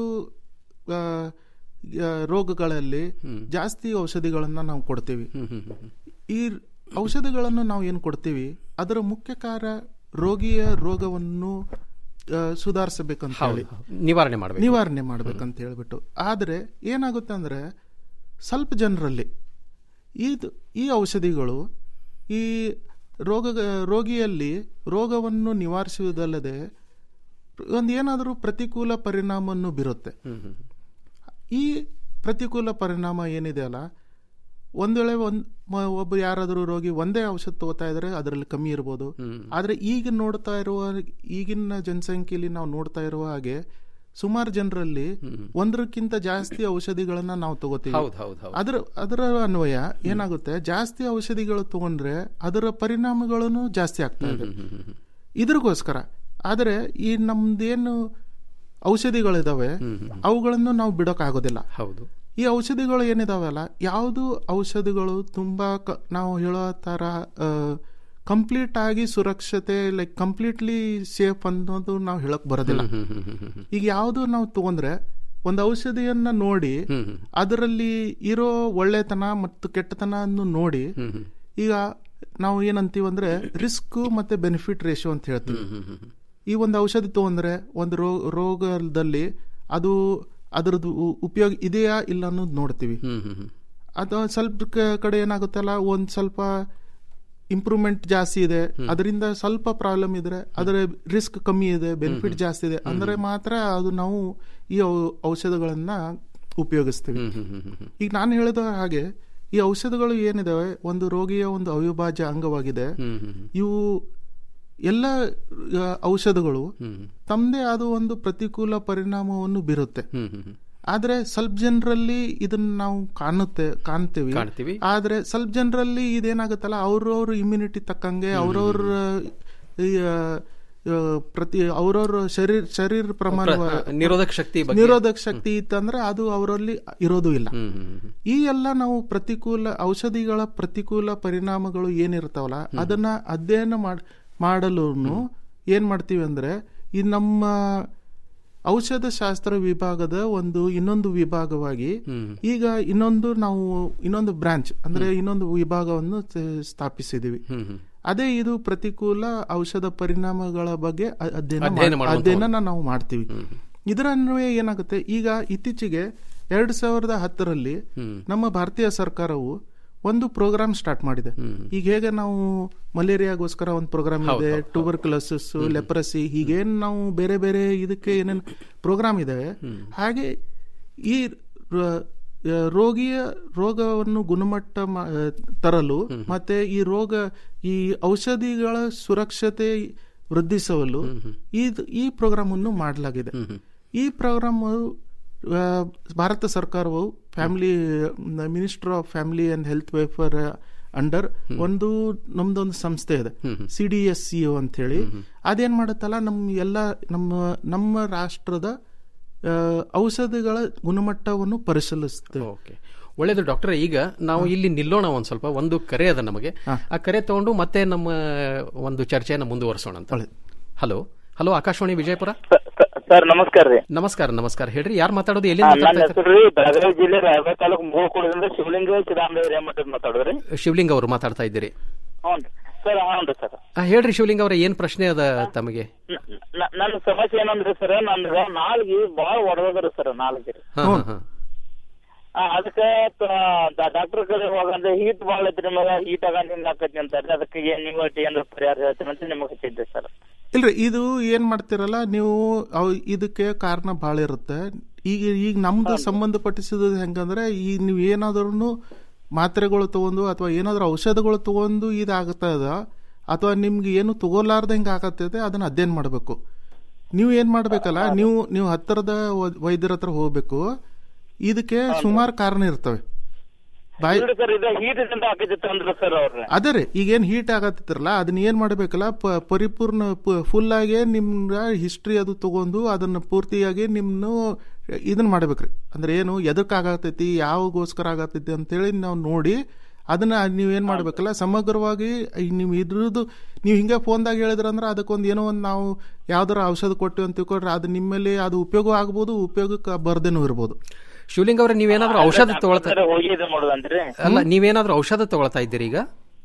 ರೋಗಗಳಲ್ಲಿ ಜಾಸ್ತಿ ಔಷಧಿಗಳನ್ನು ನಾವು ಕೊಡ್ತೀವಿ ಈ ಔಷಧಿಗಳನ್ನು ನಾವು ಏನು ಕೊಡ್ತೀವಿ ಅದರ ಮುಖ್ಯ ಕಾರ್ಯ ರೋಗಿಯ ರೋಗವನ್ನು ಸುಧಾರಿಸಬೇಕಂತ ಹೇಳಿ ನಿವಾರಣೆ ಮಾಡಬೇಕು ನಿವಾರಣೆ ಮಾಡ್ಬೇಕಂತ ಹೇಳ್ಬಿಟ್ಟು ಆದರೆ ಏನಾಗುತ್ತೆ ಅಂದ್ರೆ ಸ್ವಲ್ಪ ಜನರಲ್ಲಿ ಇದು ಈ ಔಷಧಿಗಳು ಈ ರೋಗ ರೋಗಿಯಲ್ಲಿ ರೋಗವನ್ನು ನಿವಾರಿಸುವುದಲ್ಲದೆ ಒಂದು ಏನಾದರೂ ಪ್ರತಿಕೂಲ ಪರಿಣಾಮವನ್ನು ಬೀರುತ್ತೆ ಈ ಪ್ರತಿಕೂಲ ಪರಿಣಾಮ ಏನಿದೆ ಅಲ್ಲ ಒಂದ್ ವೇಳೆ ಒಂದ್ ಒಬ್ಬ ಯಾರಾದರೂ ರೋಗಿ ಒಂದೇ ಔಷಧ ತಗೋತಾ ಇದ್ರೆ ಅದರಲ್ಲಿ ಕಮ್ಮಿ ಇರ್ಬೋದು ಆದ್ರೆ ಈಗ ನೋಡ್ತಾ ಇರುವ ಈಗಿನ ಜನಸಂಖ್ಯೆಯಲ್ಲಿ ನಾವು ನೋಡ್ತಾ ಇರುವ ಹಾಗೆ ಸುಮಾರು ಜನರಲ್ಲಿ ಒಂದಕ್ಕಿಂತ ಜಾಸ್ತಿ ಔಷಧಿಗಳನ್ನ ನಾವು ತಗೋತೀವಿ ಹೌದು, ಹೌದು, ಹೌದು. ಅದರ ಅದರ ಅನ್ವಯ ಏನಾಗುತ್ತೆ ಜಾಸ್ತಿ ಔಷಧಿಗಳು ತಗೊಂಡ್ರೆ ಅದರ ಪರಿಣಾಮಗಳನ್ನು ಜಾಸ್ತಿ ಆಗ್ತಾ ಇದೆ ಇದ್ರಿಗೋಸ್ಕರ ಆದರೆ ಈ ನಮ್ದೇನು ಔಷಧಿಗಳಿದಾವೆ ಅವುಗಳನ್ನು ನಾವು ಬಿಡೋಕ್ಕಾಗೋದಿಲ್ಲ ಹೌದು ಈ ಔಷಧಿಗಳು ಏನಿದಾವಲ್ಲ ಯಾವುದು ಔಷಧಿಗಳು ತುಂಬಾ ಕ- ನಾವು ಹೇಳೋ ತರ ಕಂಪ್ಲೀಟ್ ಆಗಿ ಸುರಕ್ಷತೆ ಲೈಕ್ ಕಂಪ್ಲೀಟ್ಲಿ ಸೇಫ್ ಅನ್ನೋದು ನಾವು ಹೇಳಕ್ ಬರೋದಿಲ್ಲ ಈಗ ಯಾವುದು ನಾವು ತಗೊಂಡ್ರೆ ಒಂದು ಔಷಧಿಯನ್ನ ನೋಡಿ ಅದರಲ್ಲಿ ಇರೋ ಒಳ್ಳೆತನ ಮತ್ತು ಕೆಟ್ಟತನ ಅನ್ನು ನೋಡಿ ಈಗ ನಾವು ಏನಂತೀವಿ ಅಂದ್ರೆ ರಿಸ್ಕ್ ಮತ್ತೆ ಬೆನಿಫಿಟ್ ರೇಷಿಯೋ ಅಂತ ಹೇಳ್ತೀವಿ ಈ ಒಂದು ಔಷಧಿ ತಗೊಂಡ್ರೆ ಒಂದು ರೋ ರೋಗದಲ್ಲಿ ಅದು ಅದರದ್ದು ಉ- ಉಪಯೋಗ ಇದೆಯಾ ಇಲ್ಲ ಅನ್ನೋದು ನೋಡ್ತೀವಿ ಅದು ಸ್ವಲ್ಪ ಕ- ಕಡೆ ಏನಾಗುತ್ತಲ್ಲ ಒಂದ್ ಸ್ವಲ್ಪ ಇಂಪ್ರೂವ್ಮೆಂಟ್ ಜಾಸ್ತಿ ಇದೆ ಅದರಿಂದ ಸ್ವಲ್ಪ ಪ್ರಾಬ್ಲಮ್ ಇದ್ರೆ ಅದರ ರಿಸ್ಕ್ ಕಮ್ಮಿ ಇದೆ ಬೆನಿಫಿಟ್ ಜಾಸ್ತಿ ಇದೆ ಅಂದ್ರೆ ಮಾತ್ರ ಅದು ನಾವು ಈ ಔ- ಔಷಧಗಳನ್ನ ಉಪಯೋಗಿಸ್ತೀವಿ ಈಗ ನಾನು ಹೇಳಿದ ಹಾಗೆ ಈ ಔಷಧಗಳು ಏನಿದಾವೆ ಒಂದು ರೋಗಿಯ ಒಂದು ಅವಿಭಾಜ್ಯ ಅಂಗವಾಗಿದೆ ಇವು ಎಲ್ಲ ಆ, ಔಷಧಗಳು ತಮ್ಮದೇ ಆದ ಒಂದು ಪ್ರತಿಕೂಲ ಪರಿಣಾಮವನ್ನು ಬೀರುತ್ತೆ ಆದ್ರೆ ಸ್ವಲ್ಪ ಜನರಲ್ಲಿ ಇದನ್ನ ನಾವು ಕಾಣುತ್ತೆ ಕಾಣ್ತೀವಿ ಕಾಣ್ತೀವಿ. ಆದ್ರೆ ಸ್ವಲ್ಪ ಜನರಲ್ಲಿ ಇದೇನಾಗುತ್ತಲ್ಲ ಅವ್ರವ್ರ ಇಮ್ಯುನಿಟಿ ತಕ್ಕಂಗೆ ಅವ್ರವ್ರ ಈ, ಆ, ಆ, ಪ್ರತಿ ಅವ್ರವ್ರ ಶರೀರ ಶರೀರ ಪ್ರಮಾಣ ಪ್ರ- ನಿರೋಧಕ ಶಕ್ತಿ ಬಗ್ಗೆ. ನಿರೋಧಕ ಶಕ್ತಿ ಇತ್ತಂದ್ರೆ ಅದು ಅವರಲ್ಲಿ ಇರೋದು ಇಲ್ಲ ಈ ಎಲ್ಲ ನಾವು ಪ್ರತಿಕೂಲ ಔಷಧಿಗಳ ಪ್ರತಿಕೂಲ ಪರಿಣಾಮಗಳು ಏನಿರ್ತಾವಲ್ಲ ಅದನ್ನ ಅಧ್ಯಯನ ಮಾಡ್ ಮಾಡಲು ಏನ್ ಮಾಡ್ತೀವಿ ಅಂದ್ರೆ ಈ ನಮ್ಮ ಔಷಧ ಶಾಸ್ತ್ರ ವಿಭಾಗದ ಒಂದು ಇನ್ನೊಂದು ವಿಭಾಗವಾಗಿ ಈಗ ಇನ್ನೊಂದು ನಾವು ಇನ್ನೊಂದು ಬ್ರಾಂಚ್ ಅಂದ್ರೆ ಇನ್ನೊಂದು ವಿಭಾಗವನ್ನು ಸ- ಸ್ಥಾಪಿಸಿದೀವಿ ಅದೇ ಇದು ಪ್ರತಿಕೂಲ ಔಷಧ ಪರಿಣಾಮಗಳ ಬಗ್ಗೆ ಅ- ಅಧ್ಯಯನ ಅಧ್ಯಯನ ಮಾಡ್- ಮಾಡುವಂತ ಅಧ್ಯಯನ ನಾವು ಮಾಡ್ತೀವಿ ಇದರ ಅನ್ವಯ ಏನಾಗುತ್ತೆ ಈಗ ಇತ್ತೀಚೆಗೆ ಎರಡ್ ಸಾವಿರದ ಹತ್ತರಲ್ಲಿ ನಮ್ಮ ಭಾರತೀಯ ಸರ್ಕಾರವು ಒಂದು ಪ್ರೋಗ್ರಾಮ್ ಸ್ಟಾರ್ಟ್ ಮಾಡಿದೆ ಈಗ ಹೇಗೆ ನಾವು ಮಲೇರಿಯಾಗೋಸ್ಕರ ಒಂದು ಪ್ರೋಗ್ರಾಮ್ ಹೌದು, ಇದೆ ಹೌದು, ಹೌದು. ಟ್ಯೂಬರ್ಕ್ಯುಲೋಸಿಸ್ ಲೆಪ್ರಸಿ ಹೀಗೇನ್ ನಾವು ಬೇರೆ ಬೇರೆ ಇದಕ್ಕೆ ಏನೇನು ಪ್ರೋಗ್ರಾಮ್ ಇದಾವೆ ಹಾಗೆ ಈ ರ- ಆ, ರೋಗಿಯ ರೋಗವನ್ನು ಗುಣಮಟ್ಟ ಮಾ- ಆ, ತರಲು ಮತ್ತೆ ಈ ರೋಗ ಈ ಔಷಧಿಗಳ ಸುರಕ್ಷತೆ ವೃದ್ಧಿಸಲು ಇದು ಈ ಪ್ರೋಗ್ರಾಮ್ ಅನ್ನು ಮಾಡಲಾಗಿದೆ ಈ ಪ್ರೋಗ್ರಾಮ್ ಭಾರತ ಸರ್ಕಾರವು family minister of family and health welfare under ಒಂದು ನಮ್ದೊಂದು ಸಂಸ್ಥೆ ಇದೆ ಸಿ ಡಿ ಎಸ್ ಸಿ ಅಂತ ಹೇಳಿ ಅದೇನ್ ಮಾಡುತ್ತಲ್ಲ ನಮ್ಮ ಎಲ್ಲ ನಮ್ಮ ನಮ್ಮ ರಾಷ್ಟ್ರದ ಆ, ಔಷಧಿಗಳ ಗುಣಮಟ್ಟವನ್ನು ಪರಿಶೀಲಿಸ್ತೇವೆ ಒಳ್ಳೇದು ಡಾಕ್ಟರ್ ಈಗ ನಾವು ಇಲ್ಲಿ ನಿಲ್ಲೋಣ ಒಂದ್ ಸ್ವಲ್ಪ ಒಂದು ಕರೆ ಅದ ನಮಗೆ ಆ ಕರೆ ತಗೊಂಡು ಮತ್ತೆ ನಮ್ಮ ಒಂದು ಚರ್ಚೆಯನ್ನು ಮುಂದುವರಿಸೋಣ ಅಂತ hello hello Akashvani Vijayapura sir ನಮಸ್ಕಾರ ರೀ ನಮಸ್ಕಾರ ನಮಸ್ಕಾರ ಹೇಳ್ರಿ ಯಾರು ಮಾತಾಡೋದು ಹಾ, ಎಲ್ಲಿಂದ ನನ್ನ ಮಾತಾಡ್ತಾ ಹೆಸರು ರೀ ಬೆಳಗಾವಿ ಜಿಲ್ಲೆ ರಾಯಬಾಗ ತಾಲೂಕು ಮೂವಕೂಡದಿಂದ ಶಿವಲಿಂಗ ಚಿದಾಂಬ ಹಿರೇಮಠದ್ ಮಾತಾಡಿದ್ರಿ ಇದ್ದೀರಿ? ಶಿವಲಿಂಗ ಅವರು ಮಾತಾಡ್ತಾ ಇದ್ದೀರಿ ಹ್ಞೂ ಸರ್ ಹ್ಞೂ ಸರ್ ಆ, ಹೇಳ್ರಿ ಶಿವಲಿಂಗ ಅವರ ಏನ್ ಪ್ರಶ್ನೆ ಅದ ತಮಗೆ ನ- ನನ್ನ ಸಮಸ್ಯೆ ಏನಂದ್ರೆ ಸರ್ ನನ್ಗ ನಾಲ್ಗಿ ಬಾಳ ಒಡದದ್ರಿ ಸರ್ ನಾಲ್ಗಿ ರೀ ಹಾ, ಹಾ, ಹಾ. ಆ, ಅದಕ್ಕೆ ಡಾಕ್ಟರ್ ಕಡೆ ಹೋಗಂದ್ರೆ ಹೀಟ್ ಬಾಳ ಐತ್ರಿ ಮಗ ಹೀಟ್ ಆಗಂತ ಹಿಂಗ ಆಕತಿ ಅಂತಾರೆ ಅದಕ್ಕೆ ಏನ್ ನೀವು ಏನಾರ ಪರಿಹಾರ ಹೇಳ್ತೀನಿ ಅಂತ ನಿಮಗೆ ಹಚ್ಚಿದ್ದೆ ಸರ್ ಇಲ್ರಿ ಇದು ಏನ್ ಮಾಡ್ತಿರಲ್ಲ ನೀವು ಅವ್ ಇದಕ್ಕೆ ಕಾರಣ ಭಾಳ ಇರುತ್ತೆ ಈಗ ಈಗ ನಮ್ದು ಸಂಬಂಧಪಟ್ಟಿಸಿದ ಹೆಂಗಂದ್ರೆ ಈಗ ನೀವು ಏನಾದ್ರೂ ಮಾತ್ರೆಗಳು ತಗೊಂಡು ಅಥವಾ ಏನಾದ್ರೂ ಔಷಧಗಳು ತಗೊಂಡು ಇದಾಗ್ತದ ಅಥವಾ ನಿಮ್ಗೆ ಏನು ತಗೋಲಾರ್ದ ಹಿಂಗೆ ಆಗತ್ತದೆ ಅದನ್ನ ಅಧ್ಯಯನ ಮಾಡಬೇಕು ನೀವು ಏನ್ ಮಾಡ್ಬೇಕಲ್ಲ ನೀವು ನೀವು ಹತ್ತಿರದ ವೈ- ವೈದ್ಯರ ಹತ್ರ ಹೋಗ್ಬೇಕು ಇದಕ್ಕೆ ಸುಮಾರು ಕಾರಣ ಇರ್ತವೆ ಬಾಯ್ ಇಲ್ರಿ ಸರ್ ಇದು ಹೀಟ್ ಅಂತ ಹಾಕಿತ್ತು ಅಂದ್ರು ಸರ್ ಅವ್ರ ಅದೇ ರೀ ಈಗೇನ್ ಹೀಟ್ ಆಗತ್ತಿರಲ್ಲ ಅದನ್ನ ಏನ್ ಮಾಡ್ಬೇಕಲ್ಲ ಪ- ಪರಿಪೂರ್ಣ ಫುಲ್ ಆಗಿ ನಿಮ್ಗ ಹಿಸ್ಟ್ರಿ ಅದು ತಗೊಂಡು ಅದನ್ನ ಪೂರ್ತಿಯಾಗಿ ನಿಮ್ನು ಇದನ್ನ ಮಾಡ್ಬೇಕ್ರಿ ಅಂದ್ರೆ ಏನು ಎದಕ್ ಆಗತೈತಿ ಯಾವಾಗೋಸ್ಕರ ಆಗತೈತಿ ಅಂತೇಳಿ ನಾವು ನೋಡಿ ಅದನ್ನ ನೀವ್ ಏನ್ ಮಾಡ್ಬೇಕಲ್ಲ ಸಮಗ್ರವಾಗಿ ಈ ನೀವು ಇದ್ರದ್ದು ನೀವು ಹಿಂಗೆ ಫೋನ್ದಾಗ ಹೇಳಿದ್ರಂದ್ರೆ ಅದಕ್ಕೊಂದು ಏನೋ ಒಂದು ನಾವು ಯಾವ್ದಾರ ಔಷಧ ಕೊಟ್ಟಿವಿ ಅಂತ ತಿಳ್ಕೊಂಡ್ರೆ ಅದು ನಿಮ್ಮಲ್ಲಿ ಅದು ಉಪಯೋಗ ಆಗ್ಬೋದು ಉಪಯೋಗಕ್ಕೆ ಬರ್ದೇನೂ ಇರ್ಬೋದು ಶಿವಲಿಂಗ ಅವರ ನೀವೇನಾದ್ರೂ ಔಷಧ ತಗೊಳ್ತಾ ಹೋಗಿ ಇದು ಮಾಡೋದಂತ್ರಿ ಅಲ್ಲ ನೀವೇನಾದ್ರೂ ಔಷಧ ತಗೊಳ್ತಾ ಇದ್ದೀರಿ ಈಗ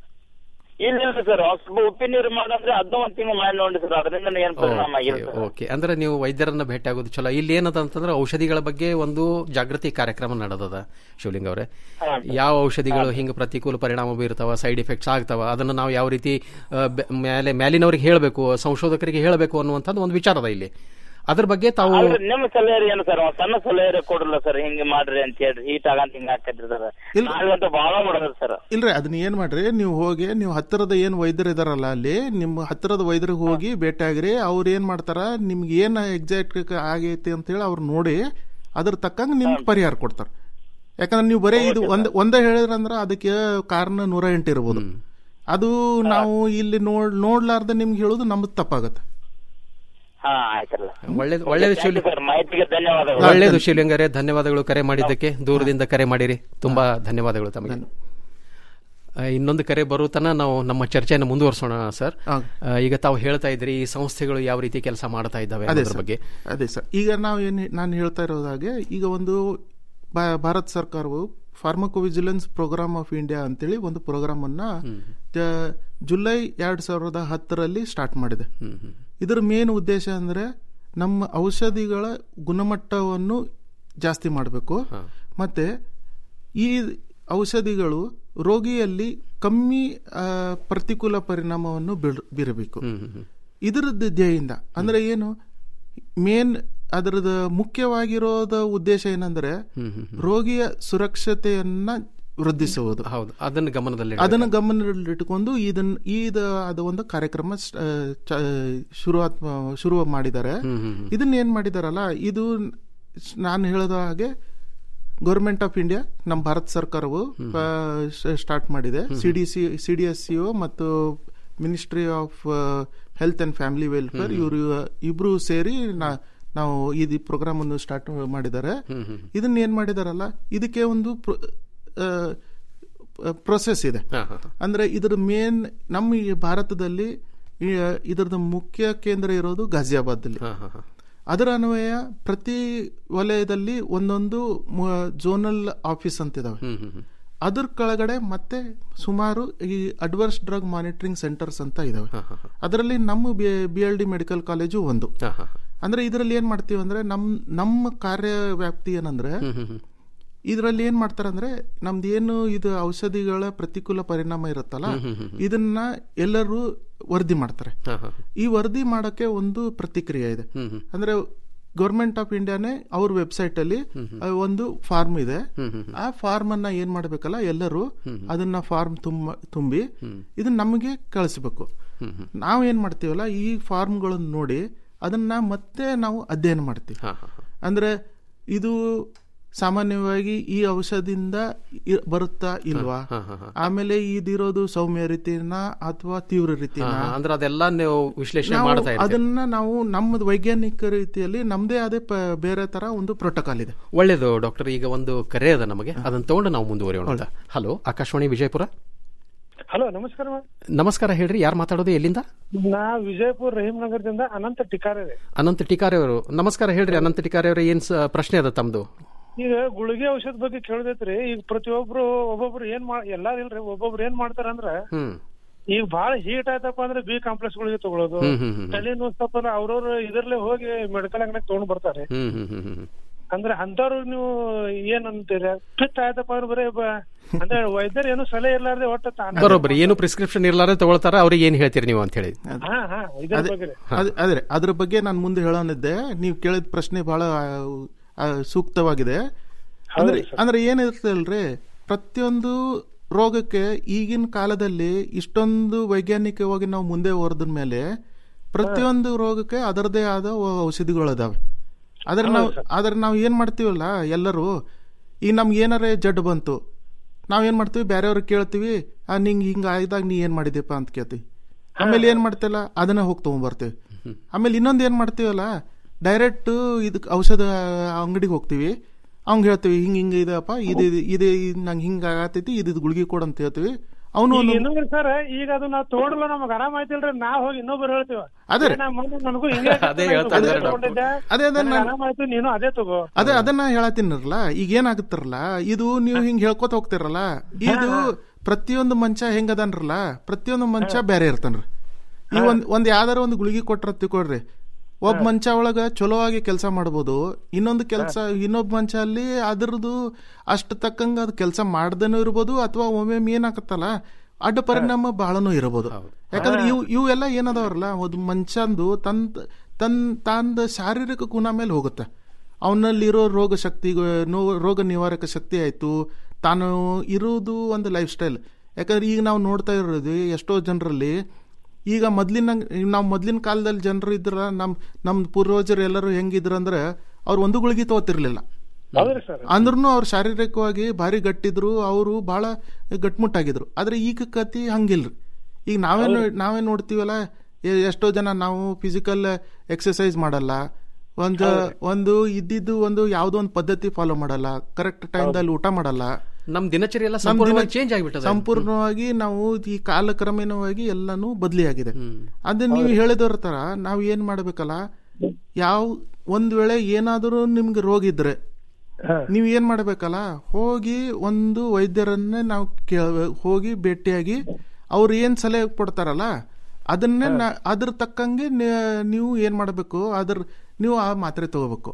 ಇಲ್ಲ ಇಲ್ಲ ಸರ್ ಸ್ವಲ್ಪ ಉಪ್ಪಿ ನೀರು ಮಾಡಂದ್ರೆ ಅದನ್ನ ಒಂದ್ ತಿಂಗಳು ಮಾಡಿ ನೋಡಿ ಸರ್ ಅದರಿಂದ ಏನ್ ಪರಿಣಾಮ ಆಗಿಲ್ಲ ಸರ್ ಓಕೆ ಅಂದ್ರೆ ನೀವು ವೈದ್ಯರನ್ನ ಭೇಟಿ ಆಗೋದು ಚಲೋ ಇಲ್ಲಿ ಏನದ ಅಂತಂದ್ರೆ ಔಷಧಿಗಳ ಬಗ್ಗೆ ಒಂದು ಜಾಗೃತಿ ಕಾರ್ಯಕ್ರಮ ನಡೆದದ ಶಿವಲಿಂಗ ಅವರೇ ಯಾವ ಔಷಧಿಗಳು ಹಿಂಗ ಪ್ರತಿಕೂಲ ಪರಿಣಾಮ ಬೀರ್ತಾವ ಸೈಡ್ ಎಫೆಕ್ಟ್ಸ್ ಆಗ್ತಾವ ಅದನ್ನ ನಾವು ಯಾವ ರೀತಿ ಆ, ಬೆ- ಮೇಲೆ ಮೇಲಿನವ್ರಿಗೆ ಹೇಳಬೇಕು ಸಂಶೋಧಕರಿಗೆ ಹೇಳಬೇಕು ಅನ್ನುವಂಥದ್ದು ಒಂದು ವಿಚಾರದ ಇಲ್ಲಿ ಅದ್ರ ಬಗ್ಗೆ ತಾವು ಅಲ್ರಿ ನಿಮ್ಮ ಸಲಹೆ ಏನು ಸರ್ ಒಂದ್ ಸಣ್ಣ ಸಲಹೆ ಕೊಡಲ್ಲ ಸರ್ ಹಿಂಗ್ ಮಾಡ್ರಿ ಅಂತ ಹೇಳ್ರಿ ಹೀಟ್ ಆಗಂತ ಹಿಂಗ ಹಾಕತ್ರಿ ಸರ್ ನಾಲ್ಗಂತೂ ಬಹಳ ಹೊಡೆದ್ರಿ ಸರ್ ಇಲ್ರಿ ಅದನ್ನ ಏನ್ ಮಾಡ್ರಿ ನೀವು ಹೋಗಿ ನೀವು ಹತ್ತಿರದ ಏನ್ ವೈದ್ಯರು ಇದಾರಲ್ಲ ಅಲ್ಲಿ ನಿಮ್ಮ ಹತ್ತಿರದ ವೈದ್ಯರಿಗೆ ಹೋಗಿ ಭೇಟಿಯಾಗ್ರಿ ಅವ್ರು ಏನ್ ಮಾಡ್ತಾರ ನಿಮ್ಗೆ ಏನ್ ಎಕ್ಸಾಕ್ಟ್ ಆಗೈತಿ ಅಂತ ಹೇಳಿ ಅವ್ರು ನೋಡಿ ಅದ್ರ ತಕ್ಕಂಗೆ ನಿಮ್ಗೆ ಪರಿಹಾರ ಕೊಡ್ತಾರ ಯಾಕಂದ್ರೆ ನೀವು ಬರೀ ಇದು ಒಂದ್ ಒಂದೇ ಹೇಳಿದ್ರಂದ್ರ ಅದಕ್ಕೆ ಕಾರಣ ನೂರ ಎಂಟು ಇರ್ಬೋದು ಅದು ನಾವು ಇಲ್ಲಿ ನೋಡ್ ನೋಡ್ಲಾರ್ದೆ ನಿಮ್ಗೆ ಹೇಳೋದು ನಮ್ದು ತಪ್ಪಾಗತ್ತೆ ಹಾ ಆಯ್ತಲ್ಲ ಒಳ್ಳೇದು ಒಳ್ಳೇದು ಶಿವಲಿ ಸರ್ ಮಾಹಿತಿಗೆ ಧನ್ಯವಾದಗಳು ಒಳ್ಳೇದು ಶಿವಲಿಂಗರೇ ಧನ್ಯವಾದಗಳು ಕರೆ ಮಾಡಿದ್ದಕ್ಕೆ ದೂರದಿಂದ ಕರೆ ಮಾಡಿರಿ ತುಂಬಾ ಧನ್ಯವಾದಗಳು ತಮಗೆ ಆ, ಇನ್ನೊಂದು ಕರೆ ಬರೋ ತನ ನಾವು ನಮ್ಮ ಚರ್ಚೆಯನ್ನು ಮುಂದುವರಿಸೋಣ ಸರ್ ಹಾ. ಆ, ಈಗ ತಾವು ಹೇಳ್ತಾ ಇದ್ರಿ ಈ ಸಂಸ್ಥೆಗಳು ಯಾವ ರೀತಿ ಕೆಲಸ ಮಾಡ್ತಾ ಇದ್ದಾವೆ ಅದೇ ಅನ್ನೋದ್ರ ಸರ್ ಬಗ್ಗೆ ಅದೇ ಸರ್ ಈಗ ನಾವು ಏನು ನಾನು ಹೇಳ್ತಾ ಇರೋದು ಹಾಗೆ ಈಗ ಒಂದು ಭಾ- ಭಾರತ ಸರ್ಕಾರವು pharmacovigilance programme of India ಅಂತೇಳಿ ಒಂದು ಪ್ರೋಗ್ರಾಮ್ ಅನ್ನ ಜ- ಜುಲೈ ಎರಡ್ ಸಾವಿರದ ಹತ್ತರಲ್ಲಿ ಸ್ಟಾರ್ಟ್ ಮಾಡಿದೆ ಇದರ ಮೇನ್ ಉದ್ದೇಶ ಅಂದ್ರೆ ನಮ್ಮ ಔಷಧಿಗಳ ಗುಣಮಟ್ಟವನ್ನು ಜಾಸ್ತಿ ಮಾಡಬೇಕು ಮತ್ತೆ ಈ ಔಷಧಿಗಳು ರೋಗಿಯಲ್ಲಿ ಕಮ್ಮಿ ಆ, ಪ್ರತಿಕೂಲ ಪರಿಣಾಮವನ್ನು ಬೀಳ್- ಬೀರಬೇಕು ಇದರದ್ದು ಧ್ಯೇಯದಿಂದ ಅಂದ್ರೆ ಏನು ಮೇನ್ ಅದರದ ಮುಖ್ಯವಾಗಿರೋದ ಉದ್ದೇಶ ಏನಂದ್ರೆ ರೋಗಿಯ ಸುರಕ್ಷತೆಯನ್ನ ವೃದ್ಧಿಸುವುದು ಹೌದು ಅದನ್ನು ಗಮನದಲ್ಲಿ ಅದನ್ನು ಗಮನದಲ್ಲಿಟ್ಟುಕೊಂಡು ಇದನ್ನ ಈದ ಅದು ಒಂದು ಕಾರ್ಯಕ್ರಮ ಸ್- ಆ, ಚ- ಶುರುವಾತ್ ಶುರು ಮಾಡಿದ್ದಾರೆ ಇದನ್ನ ಏನ್ ಮಾಡಿದಾರಲ್ಲ ಇದು ನಾನು ಹೇಳಿದ ಹಾಗೆ ಗೌರ್ಮೆಂಟ್ ಆಫ್ ಇಂಡಿಯಾ ನಮ್ಮ ಭಾರತ ಸರ್ಕಾರವು ಸ್ಟಾರ್ಟ್ ಮಾಡಿದೆ C D C C D S C ಮತ್ತು ministry of health and family welfare ಇವರು ಇಬ್ರು ಸೇರಿ ನಾ- ನಾವು ಈ ಪ್ರೋಗ್ರಾಮ್ ಅನ್ನು ಸ್ಟಾರ್ಟ್ ಮಾಡಿದ್ದಾರೆ ಇದನ್ನ ಏನ್ ಮಾಡಿದಾರಲ್ಲ ಇದಕ್ಕೆ ಒಂದು ಪ್ರೊಸೆಸ್ ಇದೆ ಅಂದ್ರೆ ಇದರ ಮೇನ್ ನಮ್ಮ ಈ ಭಾರತದಲ್ಲಿ ಈ, ಇದರದ ಮುಖ್ಯ ಕೇಂದ್ರ ಇರೋದು ಗಾಜಿಯಾಬಾದಲ್ಲಿ ಅದರ ಅನ್ವಯ ಪ್ರತಿ ವಲಯದಲ್ಲಿ ಒಂದೊಂದು ಝೋನಲ್ ಆಫೀಸ್ ಅಂತಿದಾವೆ ಅದ್ರ ಕೆಳಗಡೆ ಮತ್ತೆ ಸುಮಾರು ಈ ಅಡ್ವರ್ಸ್ ಡ್ರಗ್ ಮಾನಿಟರಿಂಗ್ ಸೆಂಟರ್ಸ್ ಅಂತ ಇದಾವೆ ಅದರಲ್ಲಿ ನಮ್ಮ B L D medical college ಒಂದು ಅಂದ್ರೆ ಇದರಲ್ಲಿ ಏನ್ ಮಾಡ್ತೀವಿ ಅಂದ್ರೆ ನಮ್ ನಮ್ಮ ಕಾರ್ಯ ವ್ಯಾಪ್ತಿ ಏನಂದ್ರೆ ಇದರಲ್ಲಿ ಏನ್ ಮಾಡ್ತಾರೆ ಅಂದ್ರೆ ನಮ್ದು ಏನು ಇದು ಔಷಧಿಗಳ ಪ್ರತಿಕೂಲ ಪರಿಣಾಮ ಇರುತ್ತಲ್ಲ ಇದನ್ನ ಎಲ್ಲರೂ ವರದಿ ಮಾಡ್ತಾರೆ ಈ ವರದಿ ಮಾಡಕ್ಕೆ ಒಂದು ಪ್ರತಿಕ್ರಿಯೆ ಇದೆ ಅಂದ್ರೆ ಗೌರ್ಮೆಂಟ್ ಆಫ್ ಇಂಡಿಯಾನೇ ಅವ್ರ ವೆಬ್ಸೈಟ್ ಅಲ್ಲಿ ಆ, ಒಂದು ಫಾರ್ಮ್ ಇದೆ ಆ ಫಾರ್ಮ್ ಅನ್ನ ಏನ್ ಮಾಡ್ಬೇಕಲ್ಲ ಎಲ್ಲರೂ ಅದನ್ನ ಫಾರ್ಮ್ ತುಂಬ ತುಂಬಿ ಇದನ್ನ ನಮಗೆ ಕಳಿಸ್ಬೇಕು ನಾವು ಏನ್ ಮಾಡ್ತೀವಲ್ಲ ಈ ಫಾರ್ಮ್ಗಳನ್ನು ನೋಡಿ ಅದನ್ನ ಮತ್ತೆ ನಾವು ಅಧ್ಯಯನ ಮಾಡ್ತೀವಿ ಅಂದ್ರೆ ಇದು ಸಾಮಾನ್ಯವಾಗಿ ಈ ಔಷಧಿಯಿಂದ ಇ- ಬರುತ್ತಾ ಇಲ್ವಾ ಆಮೇಲೆ ಇದಿರೋದು ಸೌಮ್ಯ ರೀತಿನ ಅಥವಾ ತೀವ್ರ ರೀತಿನ ಹಾ, ಹಾ. ಅಂದ್ರೆ ಅದೆಲ್ಲ ನೀವು ವಿಶ್ಲೇಷಣೆ ನಾವು ಮಾಡ್ತಾ ಇರ್ತೀರಿ ಅದನ್ನ ನಾವು ನಮ್ಮದು ವೈಜ್ಞಾನಿಕ ರೀತಿಯಲ್ಲಿ ನಮ್ದೇ ಆದ ಪ- ಬೇರೆ ತರ ಒಂದು ಪ್ರೋಟೋಕಾಲ್ ಇದೆ ಒಳ್ಳೇದು ಡಾಕ್ಟರ್ ಈಗ ಒಂದು ಕರೆ ಅದ ನಮಗೆ ಅದನ್ನ ತಗೊಂಡು ನಾವು ಮುಂದುವರಿಯೋಣ ಅಂತ ಹಲೋ ಆಕಾಶವಾಣಿ ವಿಜಯಪುರ ಹಲೋ ನಮಸ್ಕಾರ ma'am. ನಮಸ್ಕಾರ ಹೇಳ್ರಿ ಯಾರು ಮಾತಾಡೋದು ಎಲ್ಲಿಂದ ನಾ ವಿಜಯಪುರ ರಹೀಂ ನಗರದಿಂದ ಅನಂತ ಟಿಕಾರೆ ರೀ ಅನಂತ ಟಿಕಾರೆ ಅವರು ನಮಸ್ಕಾರ ಹೇಳ್ರಿ ಅನಂತ ಟಿಕಾರೆ ಅವರು ಏನ್ ಸ- ಪ್ರಶ್ನೆ ಅದ ತಮ್ದು ಈಗ ಗುಳಿಗೆ ಔಷಧ ಬಗ್ಗೆ ಕೇಳ್ದೈತ್ರಿ ಈಗ ಪ್ರತಿಯೊಬ್ರು ಒಬ್ಬೊಬ್ರು ಏನ್ ಮಾ ಎಲ್ಲಾರು ಇಲ್ರಿ ಒಬ್ಬೊಬ್ರು ಏನ್ ಮಾಡ್ತಾರ ಅಂದ್ರ ಹ್ಮ್ ಈಗ ಬಹಳ ಹೀಟ್ ಆಯ್ತಪ್ಪ ಅಂದ್ರೆ ಬಿ ಕಾಂಪ್ಲೆಕ್ಸ್ ಗುಳಿಗೆ ತಗೊಳ್ಳೋದು ಹ್ಮ್, ಹ್ಮ್, ಹ್ಮ್. ತಲೆ ನುಸ್ತಪ್ಪ ಅಂದ್ರೆ ಅವ್ರವ್ರ ಇದ್ರಲ್ಲೇ ಹೋಗಿ ಮೆಡಿಕಲ್ ಅಂಗಡಿಗೆ ತಗೊಂಡ್ ಬರ್ತಾರೆ ಹ್ಮ್ ಹ್ಮ್ ಹ್ಮ್ ಹ್ಮ್ ಅಂದ್ರೆ ಅಂತವ್ರು ನೀವು ಏನ್ ಅಂತೀರ ಫಿಟ್ ಆಯ್ತಪ್ಪ ಅಂದ್ರೆ ಬರೀ ಬ- ಅಂದ್ರೆ ವೈದ್ಯರು ಏನು ಸಲಹೆ ಇರ್ಲಾರ್ದೆ ಒಟ್ಟ ತಾನೇ ಬರೋಬ್ಬರಿ ಏನು ಪ್ರಿಸ್ಕ್ರಿಪ್ಷನ್ ಇರ್ಲಾರೆ ತಗೊಳ್ತಾರ ಅವ್ರಿಗೆ ಏನ್ ಹೇಳ್ತೀರಿ ನೀವು ಅಂತ ಹೇಳಿ ಹಾ ಹಾ ಇದ್ರ ಅದೇ- ಬಗ್ಗೆ ರೀ. ಅದ್- ಅದೇ ಅದ್ರ ಬಗ್ಗೆ ನಾನು ಮುಂದೆ ಹೇಳೋನಿದ್ದೆ ನೀವು ಕೇಳಿದ ಪ್ರಶ್ನೆ ಬಹಳ ಆ, ಆ, ಸೂಕ್ತವಾಗಿದೆ ಅಂದ್ರೆ ಅಂದ್ರೆ ಏನಿರ್ತಲ್ರಿ ಪ್ರತಿಯೊಂದು ರೋಗಕ್ಕೆ ಈಗಿನ ಕಾಲದಲ್ಲಿ ಇಷ್ಟೊಂದು ವೈಜ್ಞಾನಿಕವಾಗಿ ನಾವು ಮುಂದೆ ಹೊರದ ಮೇಲೆ ಪ್ರತಿಯೊಂದು ರೋಗಕ್ಕೆ ಅದರದೇ ಆದ ಔ- ಔಷಧಿಗಳಿದಾವೆ ಆದ್ರೆ ನಾವು ಆದ್ರೆ ನಾವು ಏನ್ ಮಾಡ್ತೀವಲ್ಲ ಎಲ್ಲರೂ ಈಗ ನಮ್ಗೆ ಏನಾರೇ ಜಡ್ ಬಂತು ನಾವ್ ಏನ್ ಮಾಡ್ತೀವಿ ಬೇರೆಯವ್ರಿಗೆ ಕೇಳ್ತೀವಿ ಆ ನಿಂಗ್ ಹಿಂಗ ಆಯ್ದಾಗ ನೀ ಏನ್ ಮಾಡಿದ್ಯಪ್ಪ ಅಂತ ಕೇಳ್ತೀವಿ ಆಮೇಲೆ ಏನ್ ಮಾಡ್ತಿಲ್ಲ ಅದನ್ನ ಹೋಗಿ ತಗೊಂಡ್ಬರ್ತೀವಿ ಆಮೇಲೆ ಇನ್ನೊಂದ್ ಏನ್ ಮಾಡ್ತೀವಲ್ಲ ಡೈರೆಕ್ಟ್ ಇದಕ್ ಔಷಧ ಅಂಗಡಿಗೆ ಹೋಗ್ತೀವಿ ಅವ್ನ್ಗ್ ಹೇಳ್ತೀವಿ ಹಿಂಗ್ ಹಿಂಗ ಇದಪ್ಪ ಇದು ಇದು ನಂಗೆ ಹಿಂಗ ಆಗತೈತಿ ಇದು ಗುಳಿಗೆ ಕೊಡು ಅಂತ ಹೇಳ್ತೀವಿ ಅವನು ಈಗ ಇನ್ನೊಂದು ಸರ್ ಈಗ ಅದು ನಾವು ತಗೊಂಡ್ರಲ್ಲ ನಮಗ್ ಆರಾಮ ಆಯ್ತಿಲ್ರಿ ನಾವ್ ಹೋಗಿ ಇನ್ನೊಬ್ರು ಹೇಳ್ತೀವ ಅದೇ ರೀ. ಏ, ನಾ ಮೊನ್ನೆ ನನಗೂ ಹಿಂಗೆ ಅದೇ ಹೇಳ್ತಾ ಇದ್ದಾರೆ ಡಾಕ್ಟ್ರು. ತಗೊಂಡಿದ್ದೆ ಅದೇ ಅದನ್ನ ನನಗ್ ಆರಾಮ ಆಯ್ತು ನೀನು ಅದೇ ತಗೋ ಅದೇ ಅದನ್ನ ಹೇಳತ್ತೀನಲ್ಲ ಈಗ ಏನಾಗುತ್ತಾರಲ್ಲ ಇದು ನೀವು ಹಿಂಗ್ ಹೇಳ್ಕೊತ ಹೋಗ್ತಿರಲ್ಲ ಇದು ಪ್ರತಿಯೊಂದು ಮಂಚ ಹೆಂಗದನ್ರಲ್ಲ ಪ್ರತಿಯೊಂದು ಮಂಚ ಬೇರೆ ಇರ್ತಾನ್ರಿ ಈ ಒಂದ್ ಒಂದ್ ಯಾವ್ದಾರ ಒಂದು ಗುಳಿಗೆ ಕೊಟ್ರ ತಿಳ್ಕೊಡ್ರಿ ಒಬ್ಬ ಮಂಚ ಒಳಗ ಚಲೋವಾಗಿ ಕೆಲಸ ಮಾಡ್ಬೋದು ಇನ್ನೊಂದು ಕೆಲಸ ಇನ್ನೊಬ್ಬ ಮಂಚ ಅಲ್ಲಿ ಅದ್ರದ್ದು ಅಷ್ಟು ತಕ್ಕಂಗ ಅದು ಕೆಲಸ ಮಾಡ್ದೇನೂ ಇರ್ಬೋದು ಅಥವಾ ಒಮ್ಮೊಮ್ಮೆ ಏನಾಗತ್ತಲ್ಲ ಅಡ್ಡ ಪರಿಣಾಮ ಬಹಳನೂ ಇರಬಹುದು ಯಾಕಂದ್ರೆ ಇವು ಇವೆಲ್ಲ ಏನದಾವ್ರಲ್ಲ ಒಂದು ಮನುಷ್ಯಂದು ತನ್ ತನ್ ತಂದ ಶಾರೀರಿಕ ಗುಣ ಮೇಲೆ ಹೋಗುತ್ತೆ ಅವನಲ್ಲಿರೋ ರೋಗ ಶಕ್ತಿ ನೋ ರೋಗ ನಿವಾರಕ ಶಕ್ತಿ ಆಯ್ತು ತಾನು ಇರೋದು ಒಂದು ಲೈಫ್ ಸ್ಟೈಲ್ ಯಾಕಂದ್ರೆ ಈಗ ನಾವು ನೋಡ್ತಾ ಇರೋದು ಎಷ್ಟೋ ಜನರಲ್ಲಿ ಈಗ ಮೊದ್ಲಿನ ನಾವು ಮೊದ್ಲಿನ ಕಾಲದಲ್ಲಿ ಜನರು ಇದ್ರ ನಮ್ ನಮ್ ಪೂರ್ವಜರು ಎಲ್ಲರೂ ಹೆಂಗಿದ್ರು ಅವ್ರು ಒಂದು ಗುಳಿಗೆ ತಗೋತಿರ್ಲಿಲ್ಲ ಹೌದ್ರಿ ಸರ್ ಅಂದ್ರೂ ಅವ್ರು ಶಾರೀರಿಕವಾಗಿ ಭಾರಿ ಗಟ್ಟಿದ್ರು ಅವರು ಬಹಳ ಗಟ್ಮುಟ್ಟಾಗಿದ್ರು ಆದ್ರೆ ಈಗ ಕತಿ ಹಂಗಿಲ್ರಿ ಈಗ ನಾವೇನು ನಾವೇ ನೋಡ್ತೀವಲ್ಲ ಎ- ಎಷ್ಟೋ ಜನ ನಾವು ಫಿಸಿಕಲ್ ಎಕ್ಸರ್ಸೈಸ್ ಮಾಡಲ್ಲ ಒಂದು ಒಂದು ಇದ್ದಿದ್ದು ಒಂದು ಯಾವುದೋ ಒಂದು ಪದ್ಧತಿ ಫಾಲೋ ಮಾಡಲ್ಲ ಕರೆಕ್ಟ್ ಟೈಮ್ದಲ್ಲಿ ಊಟ ಮಾಡಲ್ಲ ನಮ್ ದಿನಚರಿ ಎಲ್ಲ ನಮ್ ಸಂಪೂರ್ಣವಾಗಿ ದಿನ- ಚೇಂಜ್ ಆಗಿಬಿಟ್ಟದೆ ಸಂಪೂರ್ಣವಾಗಿ ನಾವು ಈ ಕಾಲಕ್ರಮೇಣವಾಗಿ ಎಲ್ಲಾನು ಬದಲಿಯಾಗಿದೆ ಅದು ನೀವು ಹೇಳಿದವ್ರ ತರ ನಾವು ಏನ್ ಮಾಡ್ಬೇಕಲ್ಲ ಯಾವ ಒಂದ್ ವೇಳೆ ಏನಾದರೂ ನಿಮ್ಗೆ ರೋಗ ಇದ್ರೆ ನೀವು ಏನ್ ಮಾಡ್ಬೇಕಲ್ಲ ಹೋಗಿ ಒಂದು ವೈದ್ಯರನ್ನೇ ನಾವು ಕೇಳ ಹೋಗಿ ಭೇಟಿಯಾಗಿ ಅವ್ರು ಏನ್ ಸಲಹೆ ಕೊಡ್ತಾರಲ್ಲ ಅದನ್ನೇ ನಾ- ಅದ್ರ ತಕ್ಕಂಗೆ ನೆ- ನೀವು ಏನ್ ಮಾಡ್ಬೇಕು ಅದ್ರ ನೀವು ಆ ಮಾತ್ರೆ ತಗೋಬೇಕು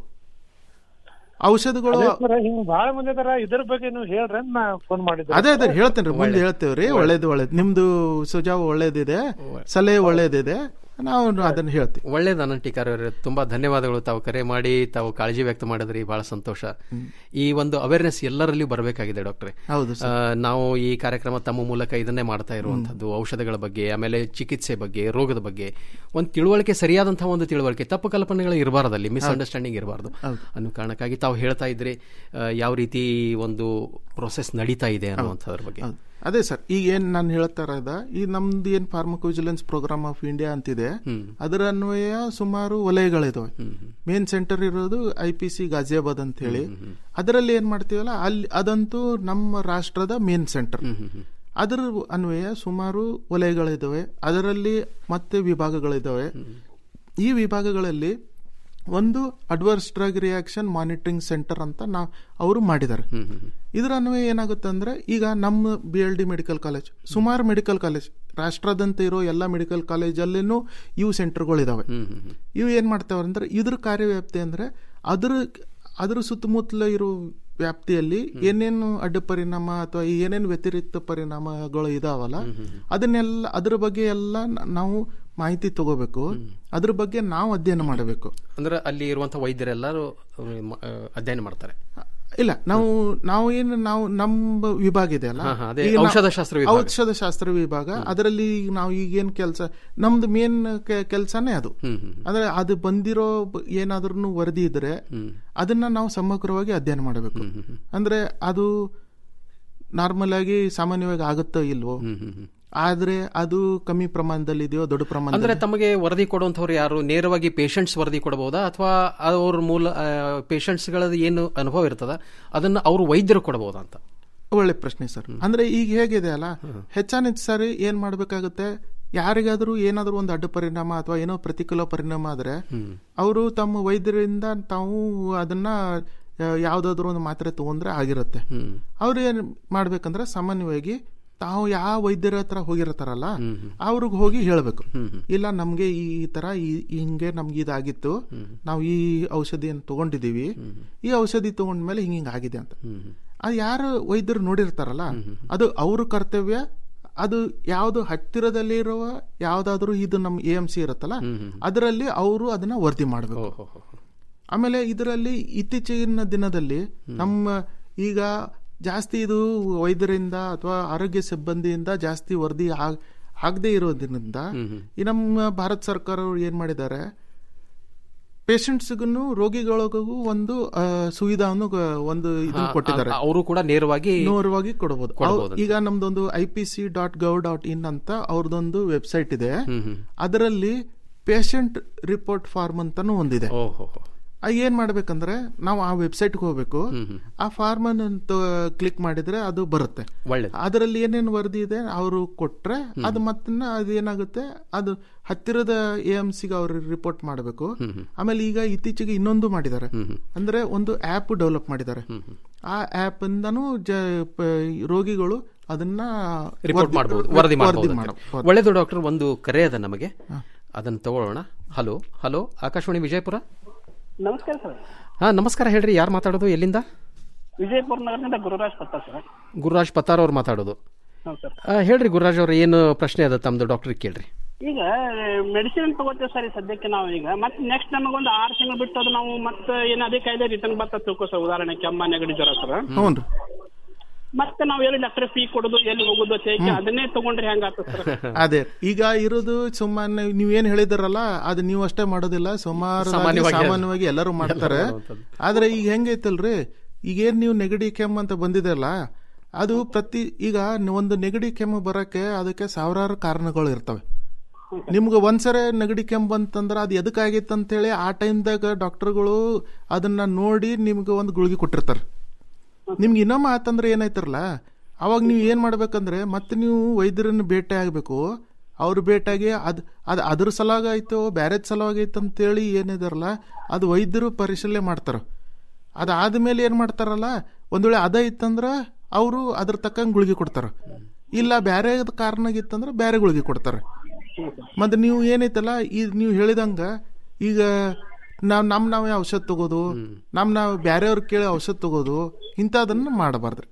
ಔಷಧಿಗಳು ಅದೇ sir, ಹಿಂಗ್ ಬಾಳ ಮಂದಿ ಅದಾರ ಇದ್ರ ಬಗ್ಗೆ ನೀವು ಹೇಳ್ರಿ ಅಂತ ನಾ ಫೋನ್ ಮಾಡಿದ್ದೆ ಅದೇ ಅದೇ ಹೇಳ್ತೇನೆ ಮುಂದೆ ಹೇಳ್ತೇವ್ರಿ ಒಳ್ಳೇದು ಒಳ್ಳೇದು ನಿಮ್ದು ಸುಜಾವ್ ಒಳ್ಳೇದಿದೆ ಸಲಹೆ ಒಳ್ಳೇದಿದೆ ನಾವು ಅದನ್ನ ಹೇಳ್ತೀವಿ ಒಳ್ಳೇದು ಅನಂತ್ ಟೀಕಾರ್ ಅವರೇ ತುಂಬಾ ಧನ್ಯವಾದಗಳು ತಾವು ಕರೆ ಮಾಡಿ ತಾವು ಕಾಳಜಿ ವ್ಯಕ್ತ ಮಾಡಿದ್ರಿ ಬಹಳ ಸಂತೋಷ ಈ ಒಂದು ಅವೇರ್ನೆಸ್ ಎಲ್ಲರಲ್ಲಿ ಬರಬೇಕಾಗಿದೆ ಡಾಕ್ಟ್ರೆ ಹೌದು ಆ, ನಾವು ಈ ಕಾರ್ಯಕ್ರಮ ತಮ್ಮ ಮೂಲಕ ಇದನ್ನೇ ಮಾಡ್ತಾ ಇರುವಂತದ್ದು ಔಷಧಗಳ ಬಗ್ಗೆ ಆಮೇಲೆ ಚಿಕಿತ್ಸೆ ಬಗ್ಗೆ ರೋಗದ ಬಗ್ಗೆ ಒಂದು ತಿಳುವಳಿಕೆ ಸರಿಯಾದಂತಹ ಒಂದು ತಿಳುವಳಿಕೆ ತಪ್ಪು ಕಲ್ಪನೆಗಳು ಇರಬಾರದಲ್ಲಿ ಮಿಸ್ಅಂಡರ್ಸ್ಟ್ಯಾಂಡಿಂಗ್ ಇರಬಾರ್ದು ಅನ್ನೋ ಕಾರಣಕ್ಕಾಗಿ ತಾವು ಹೇಳ್ತಾ ಇದ್ರಿ ಆ, ಯಾವ ರೀತಿ ಒಂದು ಪ್ರೊಸೆಸ್ ನಡೀತಾ ಇದೆ ಅನ್ನುವಂಥದ್ರ ಬಗ್ಗೆ ಹೌದು. ಅದೇ ಸರ್ ಈಗ ಏನ್ ನಾನು ಹೇಳ್ತಾ ಇರೋದ ಈ ನಮ್ದು ಏನ್ ಫಾರ್ಮಕೋವಿಜಿಲೆನ್ಸ್ ಪ್ರೋಗ್ರಾಮ್ ಆಫ್ ಇಂಡಿಯಾ ಅಂತಿದೆ ಅದರ ಅನ್ವಯ ಸುಮಾರು ವಲಯಗಳಿದಾವೆ ಮೇನ್ ಸೆಂಟರ್ ಇರೋದು ಐ ಪಿ ಸಿ ಗಾಜಿಯಾಬಾದ್ ಅಂತ ಹೇಳಿ ಅದರಲ್ಲಿ ಏನ್ ಮಾಡ್ತೀವಲ್ಲ ಅಲ್ಲಿ ಅದಂತೂ ನಮ್ಮ ರಾಷ್ಟ್ರದ ಮೇನ್ ಸೆಂಟರ್ ಅದರ ಅನ್ವಯ ಸುಮಾರು ವಲಯಗಳಿದಾವೆ ಅದರಲ್ಲಿ ಮತ್ತೆ ವಿಭಾಗಗಳಿದಾವೆ ಈ ವಿಭಾಗಗಳಲ್ಲಿ ಒಂದು adverse drug reaction monitoring centre ಅಂತ ನಾ ಅವರು ಮಾಡಿದ್ದಾರೆ ಇದರ ಅನ್ವಯ ಏನಾಗುತ್ತೆ ಅಂದ್ರೆ ಈಗ ನಮ್ಮ B L D medical college ಸುಮಾರು ಮೆಡಿಕಲ್ ಕಾಲೇಜ್ ರಾಷ್ಟ್ರಾದ್ಯಂತ ಇರೋ ಎಲ್ಲ ಮೆಡಿಕಲ್ ಕಾಲೇಜಲ್ಲೂ ಇವು ಸೆಂಟರ್ಗಳಿದಾವೆ ಇವು ಏನ್ ಮಾಡ್ತಾವೆ ಅಂದ್ರೆ ಇದ್ರ ಕಾರ್ಯವ್ಯಾಪ್ತಿ ಅಂದ್ರೆ ಅದ್ರ ಅದ್ರ ಸುತ್ತಮುತ್ತಲ ಇರೋ ವ್ಯಾಪ್ತಿಯಲ್ಲಿ ಏನೇನು ಅಡ್ಡ ಪರಿಣಾಮ ಅಥವಾ ಏನೇನು ವ್ಯತಿರಿಕ್ತ ಪರಿಣಾಮಗಳು ಇದಾವಲ್ಲ ಅದನ್ನೆಲ್ಲ ಅದ್ರ ಬಗ್ಗೆ ಎಲ್ಲ ನ- ನಾವು ಮಾಹಿತಿ ತಗೋಬೇಕು ಅದ್ರ ಬಗ್ಗೆ ನಾವು ಅಧ್ಯಯನ ಮಾಡಬೇಕು ಅಂದ್ರೆ ಅಲ್ಲಿ ಇರುವಂತಹ ವೈದ್ಯರೆಲ್ಲರೂ ಆ, ಮ- ಆ, ಅಧ್ಯಯನ ಮಾಡ್ತಾರೆ ಇಲ್ಲ ನಾವು ನಾವು ಏನು ನಾವು ನಮ್ಮ ವಿಭಾಗ ಇದೆ ಅಲ್ಲ ಹಾ, ಹಾ, ಅದೇ ಈಗ ನಾವು- ಔಷಧಶಾಸ್ತ್ರ ವಿಭಾಗ. ಔಷಧಶಾಸ್ತ್ರ ವಿಭಾಗ ಅದರಲ್ಲಿ ಈಗ ನಾವು ಈಗೇನ್ ಕೆಲಸ ನಮ್ದು ಮೇನ್ ಕೆಲಸನೇ ಅದು ಅಂದ್ರೆ ಅದು ಬಂದಿರೋ ಬ- ಏನಾದ್ರೂ ವರದಿ ಇದ್ರೆ ಅದನ್ನ ನಾವು ಸಮಗ್ರವಾಗಿ ಅಧ್ಯಯನ ಮಾಡಬೇಕು ಅಂದ್ರೆ ಅದು ನಾರ್ಮಲ್ ಆಗಿ ಸಾಮಾನ್ಯವಾಗಿ ಆಗುತ್ತೋ ಇಲ್ವೋ ಆದ್ರೆ ಅದು ಕಮ್ಮಿ ಪ್ರಮಾಣದಲ್ಲಿ ಇದೆಯೋ ದೊಡ್ಡ ಅಂದ್ರೆ ಪ್ರಮಾಣದಲ್ಲಿ ತಮಗೆ ವರದಿ ಕೊಡುವಂತವ್ರು ಯಾರು ನೇರವಾಗಿ ಪೇಷಂಟ್ಸ್ ವರದಿ ಕೊಡಬಹುದಾ ಅಥವಾ ಅವ್ರ ಮೂಲ ಪೇಷಂಟ್ಸ್ ಗಳದ್ದು ಏನು ಅನುಭವ ಇರ್ತದ ಅದನ್ನ ಅವರು ವೈದ್ಯರು ಕೊಡಬಹುದಾ ಅಂತ ಒಳ್ಳೆ ಪ್ರಶ್ನೆ ಸರ್ ಅಂದ್ರೆ ಈಗ ಹೇಗಿದೆ ಅಲ್ಲ ಹೆಚ್ಚಾನ ಸಾರಿ ಏನ್ ಮಾಡ್ಬೇಕಾಗುತ್ತೆ ಯಾರಿಗಾದ್ರೂ ಏನಾದ್ರೂ ಒಂದು ಅಡ್ಡ ಪರಿಣಾಮ ಅಥವಾ ಏನೋ ಪ್ರತಿಕೂಲ ಪರಿಣಾಮ ಆದ್ರೆ ಅವರು ತಮ್ಮ ವೈದ್ಯರಿಂದ ತಾವು ಅದನ್ನ ಆ, ಯಾವ್ದಾದ್ರು ಒಂದು ಮಾತ್ರೆ ತಗೊಂಡ್ರೆ ಆಗಿರುತ್ತೆ ಅವ್ರು ಏನ್ ಮಾಡ್ಬೇಕಂದ್ರೆ ಸಾಮಾನ್ಯವಾಗಿ ತಾವು ಯಾವ ವೈದ್ಯರ ಹತ್ರ ಹೋಗಿರ್ತಾರಲ್ಲ ಅವ್ರಿಗೆ ಹೋಗಿ ಹೇಳ್ಬೇಕು ಇಲ್ಲ ನಮ್ಗೆ ಈ ಈ ತರ ಈ- ಹಿಂಗೆ ನಮ್ಗೆ ಇದಾಗಿತ್ತು ನಾವು ಈ ಔಷಧಿಯನ್ನು ತಗೊಂಡಿದೀವಿ ಈ ಔಷಧಿ ತಗೊಂಡ್ಮೇಲೆ ಹಿಂಗ ಹಿಂಗ್ ಆಗಿದೆ ಅಂತ ಅದು ಯಾರು ವೈದ್ಯರು ನೋಡಿರ್ತಾರಲ್ಲ ಅದು ಅವ್ರ ಕರ್ತವ್ಯ ಅದು ಯಾವ್ದು ಹತ್ತಿರದಲ್ಲಿರುವ ಯಾವ್ದಾದ್ರು ಇದು ನಮ್ಮ ಎ ಎಂ ಸಿ ಇರುತ್ತಲ್ಲ ಅದರಲ್ಲಿ ಅವರು ಅದನ್ನ ವರದಿ ಮಾಡಬೇಕು ಆಮೇಲೆ ಇದರಲ್ಲಿ ಇತ್ತೀಚಿನ ದಿನದಲ್ಲಿ ನಮ್ಮ ಈಗ ಜಾಸ್ತಿ ಇದು ವೈದ್ಯರಿಂದ ಅಥವಾ ಆರೋಗ್ಯ ಸಿಬ್ಬಂದಿಯಿಂದ ಜಾಸ್ತಿ ವರದಿ ಆಗ್ ಆಗದೆ ಇರೋದ್ರಿಂದ ಈ ನಮ್ಮ ಭಾರತ ಸರ್ಕಾರ ಏನ್ ಮಾಡಿದ್ದಾರೆ ಪೇಷಂಟ್ಸ್ಗೂ ರೋಗಿಗಳಿಗೂ ಒಂದು ಆ, ಸುವಿಧಾವನ್ನು ಗ- ಒಂದು ಇದನ್ನ ಹಾ, ಕೊಟ್ಟಿದ್ದಾರೆ ಆ- ಅವರು ಕೂಡ ನೇರವಾಗಿ ನೇರವಾಗಿ ಕೊಡಬಹುದು ಕೊಡಬಹುದು ಈಗ ನಮ್ದೊಂದು I P C dot gov dot in ಅಂತ ಅವ್ರದೊಂದು ವೆಬ್ಸೈಟ್ ಇದೆ ಅದರಲ್ಲಿ ಪೇಷಂಟ್ ರಿಪೋರ್ಟ್ ಫಾರ್ಮ್ ಅಂತಾನು ಒಂದಿದೆ ಆ ಏನ್ ಮಾಡ್ಬೇಕಂದ್ರೆ ನಾವು ಆ ವೆಬ್ಸೈಟ್ ಹೋಗ್ಬೇಕು ಆ ಫಾರ್ಮ್ ಅನ್ನು ಕ್ಲಿಕ್ ಮಾಡಿದ್ರೆ ಅದು ಬರುತ್ತೆ ಒಳ್ಳೇದು ಅದರಲ್ಲಿ ಏನೇನು ವರದಿ ಇದೆ ಅವರು ಕೊಟ್ರೆ ಅದು ಮತ್ತೆ ಅದೇನಾಗುತ್ತೆ ಅದು ಹತ್ತಿರದ ಎ ಎಂ ಸಿಗೆ ಅವ್ರು ರಿಪೋರ್ಟ್ ಮಾಡಬೇಕು ಆಮೇಲೆ ಈಗ ಇತ್ತೀಚೆಗೆ ಇನ್ನೊಂದು ಮಾಡಿದ್ದಾರೆ ಅಂದ್ರೆ ಒಂದು ಆಪ್ ಡೆವಲಪ್ ಮಾಡಿದ್ದಾರೆ ಆ ಆಪ್ ಇಂದನೂ ಜ ಪ- ರೋಗಿಗಳು ಅದನ್ನ ರಿಪೋರ್ಟ್ ಮಾಡಬಹುದು ವರದಿ ಮಾಡಬಹುದು ಮಾಡಬಹುದು. ಒಳ್ಳೆಯದು ಡಾಕ್ಟರ್ ಒಂದು ಕರೆ ಅದ ನಮಗೆ ಅದನ್ನು ತಗೊಳ್ಳೋಣ ಹಲೋ ಹಲೋ ಆಕಾಶವಾಣಿ ವಿಜಯಪುರ ನಮಸ್ಕಾರ ಸರ್ ಹಾ ನಮಸ್ಕಾರ ಹೇಳ್ರಿ ಯಾರು ಮಾತಾಡೋದು ಎಲ್ಲಿಂದ ವಿಜಯಪುರ ನಗರದಿಂದ ಗುರುರಾಜ್ ಪತ್ತ ಸರ್ ಗುರುರಾಜ್ ಪತ್ತಾರ್ ಅವ್ರು ಮಾತಾಡೋದು ಹೌದು ಸರ್ ಆ, ಹೇಳ್ರಿ ಗುರುರಾಜ್ ಅವ್ರ ಏನು ಪ್ರಶ್ನೆ ಅದ ತಮ್ದು ಡಾಕ್ಟರ್ ಕೇಳ್ರಿ ಈಗ ಮೆಡಿಸಿನ್ ತಗೋತೇವೆ ಸರ್ ಈ ಸದ್ಯಕ್ಕೆ ನಾವು ಈಗ ಮತ್ತೆ ನೆಕ್ಸ್ಟ್ ನಮಗೊಂದು ಆರು ತಿಂಗಳು ಬಿಟ್ಟು ಅದು ನಾವು ಮತ್ತೆ ಏನು ಅದೇ ಕಾಯ್ದೆ ರಿಟರ್ನ್ ಬರ್ತಾ ತಿಳ್ಕೊ ಸರ್ ಉದಾಹರಣೆ ಕೆಮ್ಮ ನೆಗಡಿ ಜ್ವರ ಸರ್ ಹ್ಞೂ ಮತ್ತೆ ನಾವು ಎಲ್ಲಿ ಡಾಕ್ಟರ್ ಫೀ ಕೊಡೋದು ಎಲ್ಲಿ ಹೋಗೋದು ಚೇಕೆ ಅದನ್ನೇ ತಗೊಂಡ್ರೆ ಹೆಂಗಾಗ್ತದೆ ಸರ್ ಅದೇ ಈಗ ಇರೋದು ಸುಮ್ಮನೆ ನೀವೇನ್ ಹೇಳಿದಾರಲ್ಲ ಅದು ನೀವು ಅಷ್ಟೇ ಮಾಡೋದಿಲ್ಲ ಸುಮಾರು ಸಾಮಾನ್ಯವಾಗಿ ಸಾಮಾನ್ಯವಾಗಿ ಎಲ್ಲರೂ ಮಾಡ್ತಾರೆ ಎಲ್ಲರೂ ಮಾಡುವಂಥದ್ದು. ಆದ್ರೆ ಈಗ ಹೆಂಗೈತಲ್ರಿ ಈಗೇನ್ ನೀವು ನೆಗಡಿ ಕೆಮ್ಮು ಅಂತ ಬಂದಿದೆಲ್ಲ ಅದು ಪ್ರತಿ ಈಗ ಒಂದು ನೆಗಡಿ ಕೆಮ್ಮು ಬರಕ್ಕೆ ಅದಕ್ಕೆ ಸಾವಿರಾರು ಕಾರಣಗಳು ಇರ್ತವೆ ನಿಮ್ಗೆ ಒಂದ್ಸರಿ ನೆಗಡಿ ಕೆಮ್ಮು ಬಂತಂದ್ರೆ ಅದು ಎದಕ್ಕಾಗಿತ್ತು ಅಂತೇಳಿ ಆ ಟೈಮ್ದಾಗ ಡಾಕ್ಟರ್ಗಳು ಅದನ್ನ ನೋಡಿ ನಿಮ್ಗೆ ಒಂದು ಗುಳಿಗೆ ಕೊಟ್ಟಿರ್ತಾರೆ ನಿಮ್ಗೆ ಇನ್ನೊಮ್ಮೆ ಆತಂದ್ರೆ ಏನಾಯ್ತಾರಲ್ಲ ಅವಾಗ ನೀವು ಏನು ಮಾಡ್ಬೇಕಂದ್ರೆ ಮತ್ತೆ ನೀವು ವೈದ್ಯರನ್ನು ಭೇಟಿ ಆಗಬೇಕು ಅವ್ರು ಭೇಟಿಯಾಗಿ ಅದು ಅದು ಅದ್ರ ಸಲುವಾಗಿ ಆಯ್ತು ಬ್ಯಾರೆ ಸಲುವಾಗಿ ಆಯ್ತು ಅಂತೇಳಿ ಏನಿದಾರಲ್ಲ ಅದು ವೈದ್ಯರು ಪರಿಶೀಲನೆ ಮಾಡ್ತಾರೆ ಅದಾದ್ಮೇಲೆ ಏನು ಮಾಡ್ತಾರಲ್ಲ ಒಂದ್ ವೇಳೆ ಅದ ಇತ್ತಂದ್ರೆ ಅವರು ಅದ್ರ ತಕ್ಕಂಗೆ ಗುಳಿಗೆ ಕೊಡ್ತಾರೆ ಇಲ್ಲ ಬೇರೆ ಕಾರಣ ಇತ್ತಂದ್ರೆ ಬೇರೆ ಗುಳಿಗೆ ಕೊಡ್ತಾರೆ ಮತ್ತೆ ನೀವು ಏನೈತಲ್ಲ ಈ ನೀವು ಹೇಳಿದಂಗ ಈಗ ನಾವ್ ನಮ್ ನಾವೇ ಔಷಧ ತಗೋದು ನಮ್ ನಾವು ಬ್ಯಾರೆಯವ್ರ ಕೇಳಿ ಔಷಧ ತಗೋದು ಇಂಥದನ್ನ ಮಾಡಬಾರ್ದ್ರಿ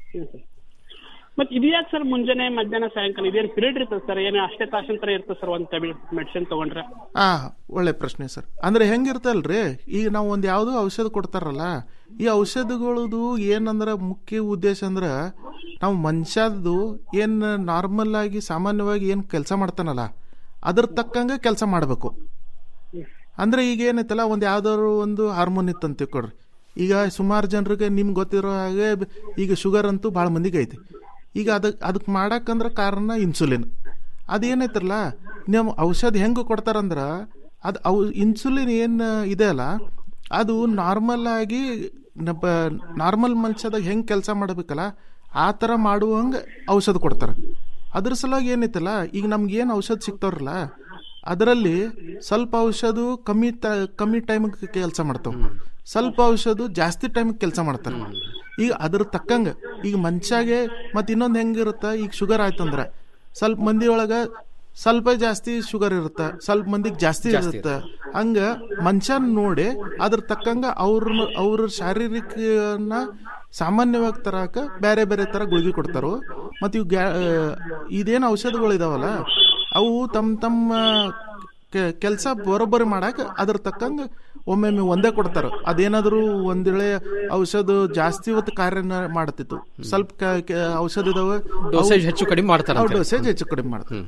ಮತ್ತೆ ಇದ್ಯಾಕೆ ಸರ್ ಮುಂಜಾನೆ ಮಧ್ಯಾಹ್ನ ಸಾಯಂಕಾಲ ಇದೇನು ಪೀರಿಯಡ್ ಇರ್ತದೆ ಸರ್ ಏನು ಅಷ್ಟೇ ತಾಸಂತರ ಇರ್ತದೆ ಸರ್ ಒಂದು ಟ್ಯಾಬ್ಲೆಟ್ ಮೆಡಿಸಿನ್ ತಗೊಂಡ್ರೆ ಆ ಒಳ್ಳೆ ಪ್ರಶ್ನೆ ಸರ್ ಅಂದ್ರೆ ಹೆಂಗಿರ್ತಲ್ರಿ ಈಗ ನಾವು ಒಂದ್ ಯಾವ್ದೋ ಔಷಧ ಕೊಡ್ತಾರಲ್ಲ ಈ ಔಷಧಗಳದು ಏನಂದ್ರ ಮುಖ್ಯ ಉದ್ದೇಶ ಅಂದ್ರ ನಾವು ಮನುಷ್ಯದು ಏನ್ ನಾರ್ಮಲ್ ಆಗಿ ಸಾಮಾನ್ಯವಾಗಿ ಏನ್ ಕೆಲಸ ಮಾಡ್ತಾನಲ್ಲ ಅದ್ರ ತಕ್ಕಂಗೆ ಕೆಲಸ ಮಾಡಬೇಕು ಅಂದ್ರೆ ಈಗ ಏನೈತಲ್ಲ ಒಂದ್ ಯಾವ್ದಾದ್ರು ಒಂದು ಹಾರ್ಮೋನ್ ಇತ್ತು ಅಂತ ತಿಳ್ಕೊಡ್ರಿ ಈಗ ಸುಮಾರು ಜನರಿಗೆ ನಿಮ್ಗೆ ಗೊತ್ತಿರೋ ಹಾಗೆ ಬ- ಈಗ ಶುಗರ್ ಅಂತೂ ಭಾಳ ಮಂದಿಗೆ ಐತಿ ಈಗ ಅದಕ್ಕೆ ಅದಕ್ಕೆ ಮಾಡಕ್ಕಂದ್ರ ಕಾರಣ ಇನ್ಸುಲಿನ್ ಅದೇನೈತ್ರಲ್ಲ ನೀವು ಔಷಧ ಹೆಂಗೆ ಕೊಡ್ತಾರಂದ್ರ ಅದು ಅವು ಇನ್ಸುಲಿನ್ ಏನು ಇದೆ ಅಲ್ಲ ಅದು ನಾರ್ಮಲ್ ಆಗಿ ನಾರ್ಮಲ್ ಮನುಷ್ಯದಾಗ ಹೆಂಗೆ ಕೆಲಸ ಮಾಡಬೇಕಲ್ಲ ಆ ಥರ ಮಾಡುವಂಗೆ ಔಷಧ ಕೊಡ್ತಾರೆ ಅದ್ರ ಸಲುವಾಗಿ ಏನೈತಲ್ಲ ಈಗ ನಮ್ಗೆ ಏನು ಔಷಧ ಸಿಗ್ತಾವ್ರಲ್ಲ ಅದರಲ್ಲಿ ಸ್ವಲ್ಪ ಔಷಧ ಕಮ್ಮಿ ಟ ಕಮ್ಮಿ ಟೈಮಿಗೆ ಕೆಲಸ ಮಾಡ್ತಾವ ಸ್ವಲ್ಪ ಔಷಧ ಜಾಸ್ತಿ ಟೈಮ್ ಕೆಲಸ ಮಾಡ್ತಾರೆ ಈಗ ಅದ್ರ ತಕ್ಕಂಗೆ ಈಗ ಮನುಷ್ಯಾಗೆ ಮತ್ತೆ ಇನ್ನೊಂದು ಹೆಂಗಿರುತ್ತ ಈಗ ಶುಗರ್ ಆಯ್ತಂದ್ರೆ ಸ್ವಲ್ಪ ಮಂದಿ ಒಳಗ ಸ್ವಲ್ಪ ಜಾಸ್ತಿ ಶುಗರ್ ಇರುತ್ತೆ ಸ್ವಲ್ಪ ಮಂದಿಗೆ ಜಾಸ್ತಿ ಜಾಸ್ತಿ ಇರುತ್ತೆ ಹಂಗ ಮನುಷ್ಯನ್ ನೋಡಿ ಅದ್ರ ತಕ್ಕಂಗ ಅವ್ರ ಅವ್ರ ಶಾರೀರಿಕನ ಸಾಮಾನ್ಯವಾಗಿ ತರಾಕ ಬೇರೆ ಬೇರೆ ತರ ಗುಳಿಗೆ ಕೊಡ್ತಾರೋ ಮತ್ತು ಇವು ಗ್ಯಾ ಇದೇನು ಔಷಧಗಳು ಇದಾವಲ್ಲ ಅವು ತಮ್ಮ ತಮ್ಮ ಕೆಲಸ ಬರೋಬ್ಬರಿ ಮಾಡಾಕ ಅದ್ರ ತಕ್ಕಂಗ ಒಮ್ಮೊಮ್ಮೆ ಒಂದೇ ಕೊಡ್ತಾರ ಅದೇನಾದ್ರೂ ಒಂದ್ ವೇಳೆ ಔಷಧ ಜಾಸ್ತಿ ಹೊತ್ತು ಕಾರ್ಯ ಮಾಡತ್ತಿತ್ತು ಸ್ವಲ್ಪ ಕ- ಕ- ಔಷಧ ಇದಾವೆ Dosage ಹೆಚ್ಚು ಕಡಿಮೆ ಮಾಡ್ತಾರಂತೆ. ಅವು ಡೋಸೇಜ್ ಹೆಚ್ಚು ಕಡಿಮೆ ಮಾಡ್ತಾರೆ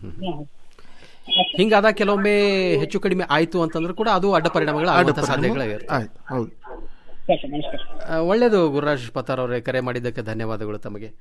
ಹಿಂಗಾದ ಕೆಲವೊಮ್ಮೆ ಹೆಚ್ಚು ಕಡಿಮೆ ಆಯ್ತು ಅಂತಂದ್ರೆ ಕೂಡ ಅದು ಅಡ್ಡ ಪರಿಣಾಮಗಳು ಅಡ್ಡ ಆಗುವಂತ ಪರಿಣಾಮ ಸಾಧ್ಯತೆಗಳಿರುತ್ತೆ ಆಯ್ತು ಹೌದು ಆ, ಒಳ್ಳೆಯದು ಗುರುರಾಜ್ ಪತಾರ್ ಅವರೇ ಕರೆ ಮಾಡಿದ್ದಕ್ಕೆ ಧನ್ಯವಾದಗಳು ತಮಗೆ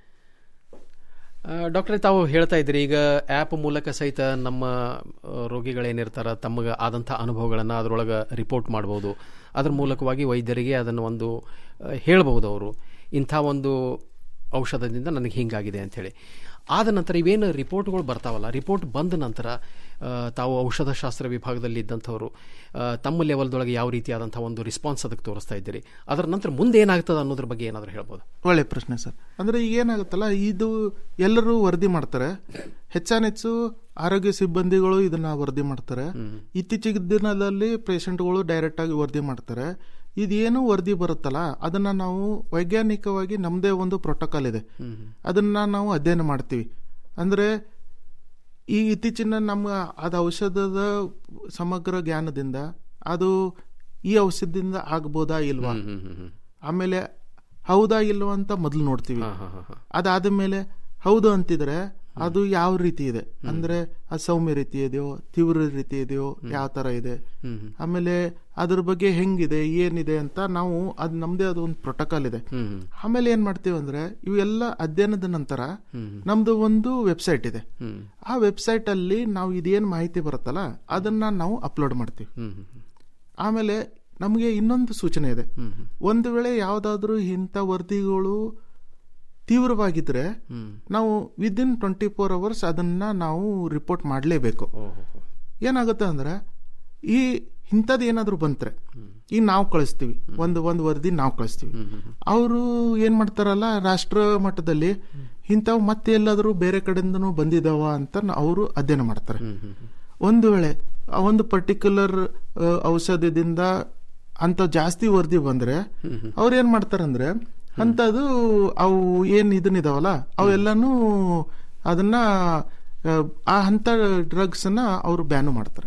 ಡಾಕ್ಟ್ರೆ ತಾವು ಹೇಳ್ತಾ ಇದ್ರಿ ಈಗ ಆ್ಯಪ್ ಮೂಲಕ ಸಹಿತ ನಮ್ಮ ಆ, ರೋಗಿಗಳೇನಿರ್ತಾರ ತಮಗೆ ಆದಂಥ ಅನುಭವಗಳನ್ನು ಅದರೊಳಗೆ ರಿಪೋರ್ಟ್ ಮಾಡ್ಬೋದು ಅದ್ರ ಮೂಲಕವಾಗಿ ವೈದ್ಯರಿಗೆ ಅದನ್ನು ಒಂದು ಆ, ಹೇಳ್ಬೋದು ಅವರು ಇಂಥ ಒಂದು ಔಷಧದಿಂದ ನನಗೆ ಹಿಂಗಾಗಿದೆ ಅಂಥೇಳಿ ಆದ ನಂತರ ಇವೇನು ರಿಪೋರ್ಟ್ಗಳು ಬರ್ತಾವಲ್ಲ ರಿಪೋರ್ಟ್ ಬಂದ ನಂತರ ಆ, ತಾವು ಔಷಧಶಾಸ್ತ್ರ ವಿಭಾಗದಲ್ಲಿ ಇದ್ದಂಥವ್ರು ಆ, ತಮ್ಮ ಲೆವೆಲ್ದೊಳಗೆ ಯಾವ ರೀತಿಯಾದಂಥ ಒಂದು ರಿಸ್ಪಾನ್ಸ್ ಅದಕ್ಕೆ ತೋರಿಸ್ತಾ ಇದ್ದೀರಿ ಅದರ ನಂತರ ಮುಂದೆ ಏನಾಗ್ತದೆ ಅನ್ನೋದ್ರ ಬಗ್ಗೆ ಏನಾದರೂ ಹೇಳ್ಬೋದು ಒಳ್ಳೆ ಪ್ರಶ್ನೆ ಸರ್ ಅಂದ್ರೆ ಈಗ ಏನಾಗುತ್ತಲ್ಲ ಇದು ಎಲ್ಲರೂ ವರದಿ ಮಾಡ್ತಾರೆ ಹೆಚ್ಚಾನೆಚ್ಚು ಆರೋಗ್ಯ ಸಿಬ್ಬಂದಿಗಳು ಇದನ್ನ ವರದಿ ಮಾಡ್ತಾರೆ ಇತ್ತೀಚಿನ ದಿನದಲ್ಲಿ ಪೇಷಂಟ್ಗಳು ಡೈರೆಕ್ಟ್ ಆಗಿ ವರದಿ ಮಾಡ್ತಾರೆ ಇದೇನು ವರದಿ ಬರುತ್ತಲ್ಲ ಅದನ್ನ ನಾವು ವೈಜ್ಞಾನಿಕವಾಗಿ ನಮ್ಮದೇ ಒಂದು ಪ್ರೋಟೋಕಾಲ್ ಇದೆ ಅದನ್ನ ನಾವು ಅಧ್ಯಯನ ಮಾಡ್ತೀವಿ ಅಂದ್ರೆ ಈ ಇತ್ತೀಚಿನ ನಮ್ಮ ಅದು ಔಷಧದ ಸಮಗ್ರ ಜ್ಞಾನದಿಂದ ಅದು ಈ ಔಷಧದಿಂದ ಆಗ್ಬೋದಾ ಇಲ್ವಾ ಆಮೇಲೆ ಹೌದಾ ಇಲ್ವಾ ಅಂತ ಮೊದಲು ನೋಡ್ತೀವಿ ಅದಾದ ಮೇಲೆ ಹೌದು ಅಂತಿದ್ರೆ ಅದು ಯಾವ ರೀತಿ ಇದೆ ಅಂದ್ರೆ ಅದು ಸೌಮ್ಯ ರೀತಿ ಇದೆಯೋ ತೀವ್ರ ರೀತಿ ಇದೆಯೋ ಯಾವ ತರ ಇದೆ ಆಮೇಲೆ ಅದ್ರ ಬಗ್ಗೆ ಹೆಂಗಿದೆ ಏನಿದೆ ಅಂತ ನಾವು ಅದ್ ನಮ್ದೇ ಅದು ಒಂದು ಪ್ರೋಟೋಕಾಲ್ ಇದೆ ಆಮೇಲೆ ಏನ್ ಮಾಡ್ತೀವಿ ಅಂದ್ರೆ ಇವೆಲ್ಲ ಅಧ್ಯಯನದ ನಂತರ ನಮ್ದು ಒಂದು ವೆಬ್ಸೈಟ್ ಇದೆ ಆ ವೆಬ್ಸೈಟ್ ಅಲ್ಲಿ ನಾವು ಇದೇನ್ ಮಾಹಿತಿ ಬರುತ್ತಲ್ಲ ಅದನ್ನ ನಾವು ಅಪ್ಲೋಡ್ ಮಾಡ್ತೀವಿ ಆಮೇಲೆ ನಮಗೆ ಇನ್ನೊಂದು ಸೂಚನೆ ಇದೆ ಒಂದು ವೇಳೆ ಯಾವ್ದಾದ್ರು ಇಂಥ ವರದಿಗಳು ತೀವ್ರವಾಗಿದ್ರೆ ನಾವು ವಿದಿನ್ ಟ್ವೆಂಟಿ ಫೋರ್ ಅವರ್ಸ್ ಅದನ್ನ ನಾವು ರಿಪೋರ್ಟ್ ಮಾಡಲೇಬೇಕು ಏನಾಗುತ್ತೆ ಅಂದ್ರೆ ಈ ಇಂಥದ್ದು ಏನಾದರೂ ಬಂತ್ರೆ ಈಗ ನಾವು ಕಳಿಸ್ತೀವಿ ಒಂದು ಒಂದು ವರದಿ ನಾವು ಕಳಿಸ್ತೀವಿ ಅವರು ಏನ್ ಮಾಡ್ತಾರಲ್ಲ ರಾಷ್ಟ್ರ ಮಟ್ಟದಲ್ಲಿ ಇಂಥವು ಮತ್ತೆ ಎಲ್ಲಾದರೂ ಬೇರೆ ಕಡೆಯಿಂದನೂ ಬಂದಿದಾವ ಅಂತ ಅವರು ಅಧ್ಯಯನ ಮಾಡ್ತಾರೆ ಒಂದು ವೇಳೆ ಆ ಒಂದು ಪರ್ಟಿಕ್ಯುಲರ್ ಔಷಧದಿಂದ ಅಂತ ಜಾಸ್ತಿ ವರದಿ ಬಂದ್ರೆ ಅವ್ರು ಏನ್ ಮಾಡ್ತಾರಂದ್ರೆ ಅಂತದು ಅವು ಏನ್ ಇದನ್ನಿದಾವಲ್ಲ ಅವೆಲ್ಲಾನು ಅದನ್ನ ಆ, ಆ ಹಂತ ಡ್ರಗ್ಸ್ ನ ಅವರು ಬ್ಯಾನು ಮಾಡ್ತಾರೆ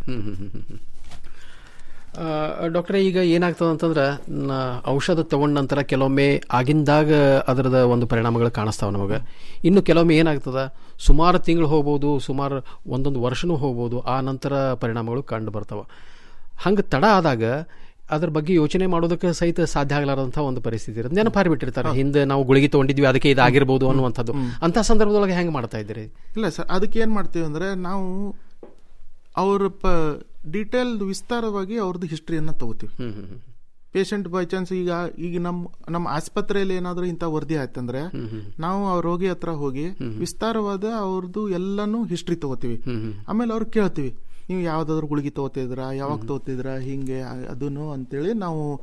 ಡಾಕ್ಟ್ರೆ ಈಗ ಏನಾಗ್ತದೆ ಅಂತಂದ್ರೆ ನ- ಔಷಧ ತಗೊಂಡ ನಂತರ ಕೆಲವೊಮ್ಮೆ ಆಗಿಂದಾಗ ಅದರದ ಒಂದು ಪರಿಣಾಮಗಳು ಕಾಣಿಸ್ತಾವೆ ನಮಗೆ ಇನ್ನು ಕೆಲವೊಮ್ಮೆ ಏನಾಗ್ತದ ಸುಮಾರು ತಿಂಗಳು ಹೋಗ್ಬೋದು ಸುಮಾರು ಒಂದೊಂದು ವರ್ಷನೂ ಹೋಗ್ಬೋದು ಆ ನಂತರ ಪರಿಣಾಮಗಳು ಕಂಡು ಬರ್ತಾವೆ ಹಂಗೆ ತಡ ಆದಾಗ ಅದ್ರ ಬಗ್ಗೆ ಯೋಚನೆ ಮಾಡೋದಕ್ಕೆ ಸಹಿತ ಸಾಧ್ಯ ಆಗಲಾರಂತ ಒಂದು ಪರಿಸ್ಥಿತಿ ಇರುತ್ತೆ ನೆನಪಾರಿ ಬಿಟ್ಟಿರ್ತಾರೆ ಹಿಂದೆ ನಾವು ಗುಳಿಗೆ ತಗೊಂಡಿದ್ವಿ ಅದಕ್ಕೆ ಇದಾಗಿರ್ಬೋದು ಅನ್ನುವಂಥದ್ದು ಅಂತ ಸಂದರ್ಭದೊಳಗೆ ಹೆಂಗೆ ಮಾಡ್ತಾ ಇದ್ದೀರಿ ಇಲ್ಲ ಸರ್ ಅದಕ್ಕೆ ಏನು ಮಾಡ್ತೀವಿ ಅಂದರೆ ನಾವು ಅವ್ರ ಪ ಡೀಟೇಲ್ ವಿಸ್ತಾರವಾಗಿ ಅವ್ರದ್ದು ಹಿಸ್ಟ್ರಿಯನ್ನು ತಗೋತೀವಿ ಪೇಷಂಟ್ ಬೈ ಚಾನ್ಸ್ ಈಗ ಈಗ ನಮ್ಮ ನಮ್ಮ ಆಸ್ಪತ್ರೆಯಲ್ಲಿ ಏನಾದರೂ ಇಂಥ ವರದಿ ಆಯ್ತಂದ್ರೆ ನಾವು ಆ ರೋಗಿ ಹತ್ರ ಹೋಗಿ ವಿಸ್ತಾರವಾದ ಅವ್ರದ್ದು ಎಲ್ಲಾನು ಹಿಸ್ಟ್ರಿ ತಗೋತೀವಿ ಆಮೇಲೆ ಅವ್ರು ಕೇಳ್ತೀವಿ ನೀವು ಯಾವ್ದಾದ್ರು ಗುಳಿಗೆ ತಗೋತಿದ್ರಾ ಯಾವಾಗ ತಗೋತಿದ್ರಾ ಹಿಂಗೆ ಅದನ್ನು ಅಂತೇಳಿ ನಾವು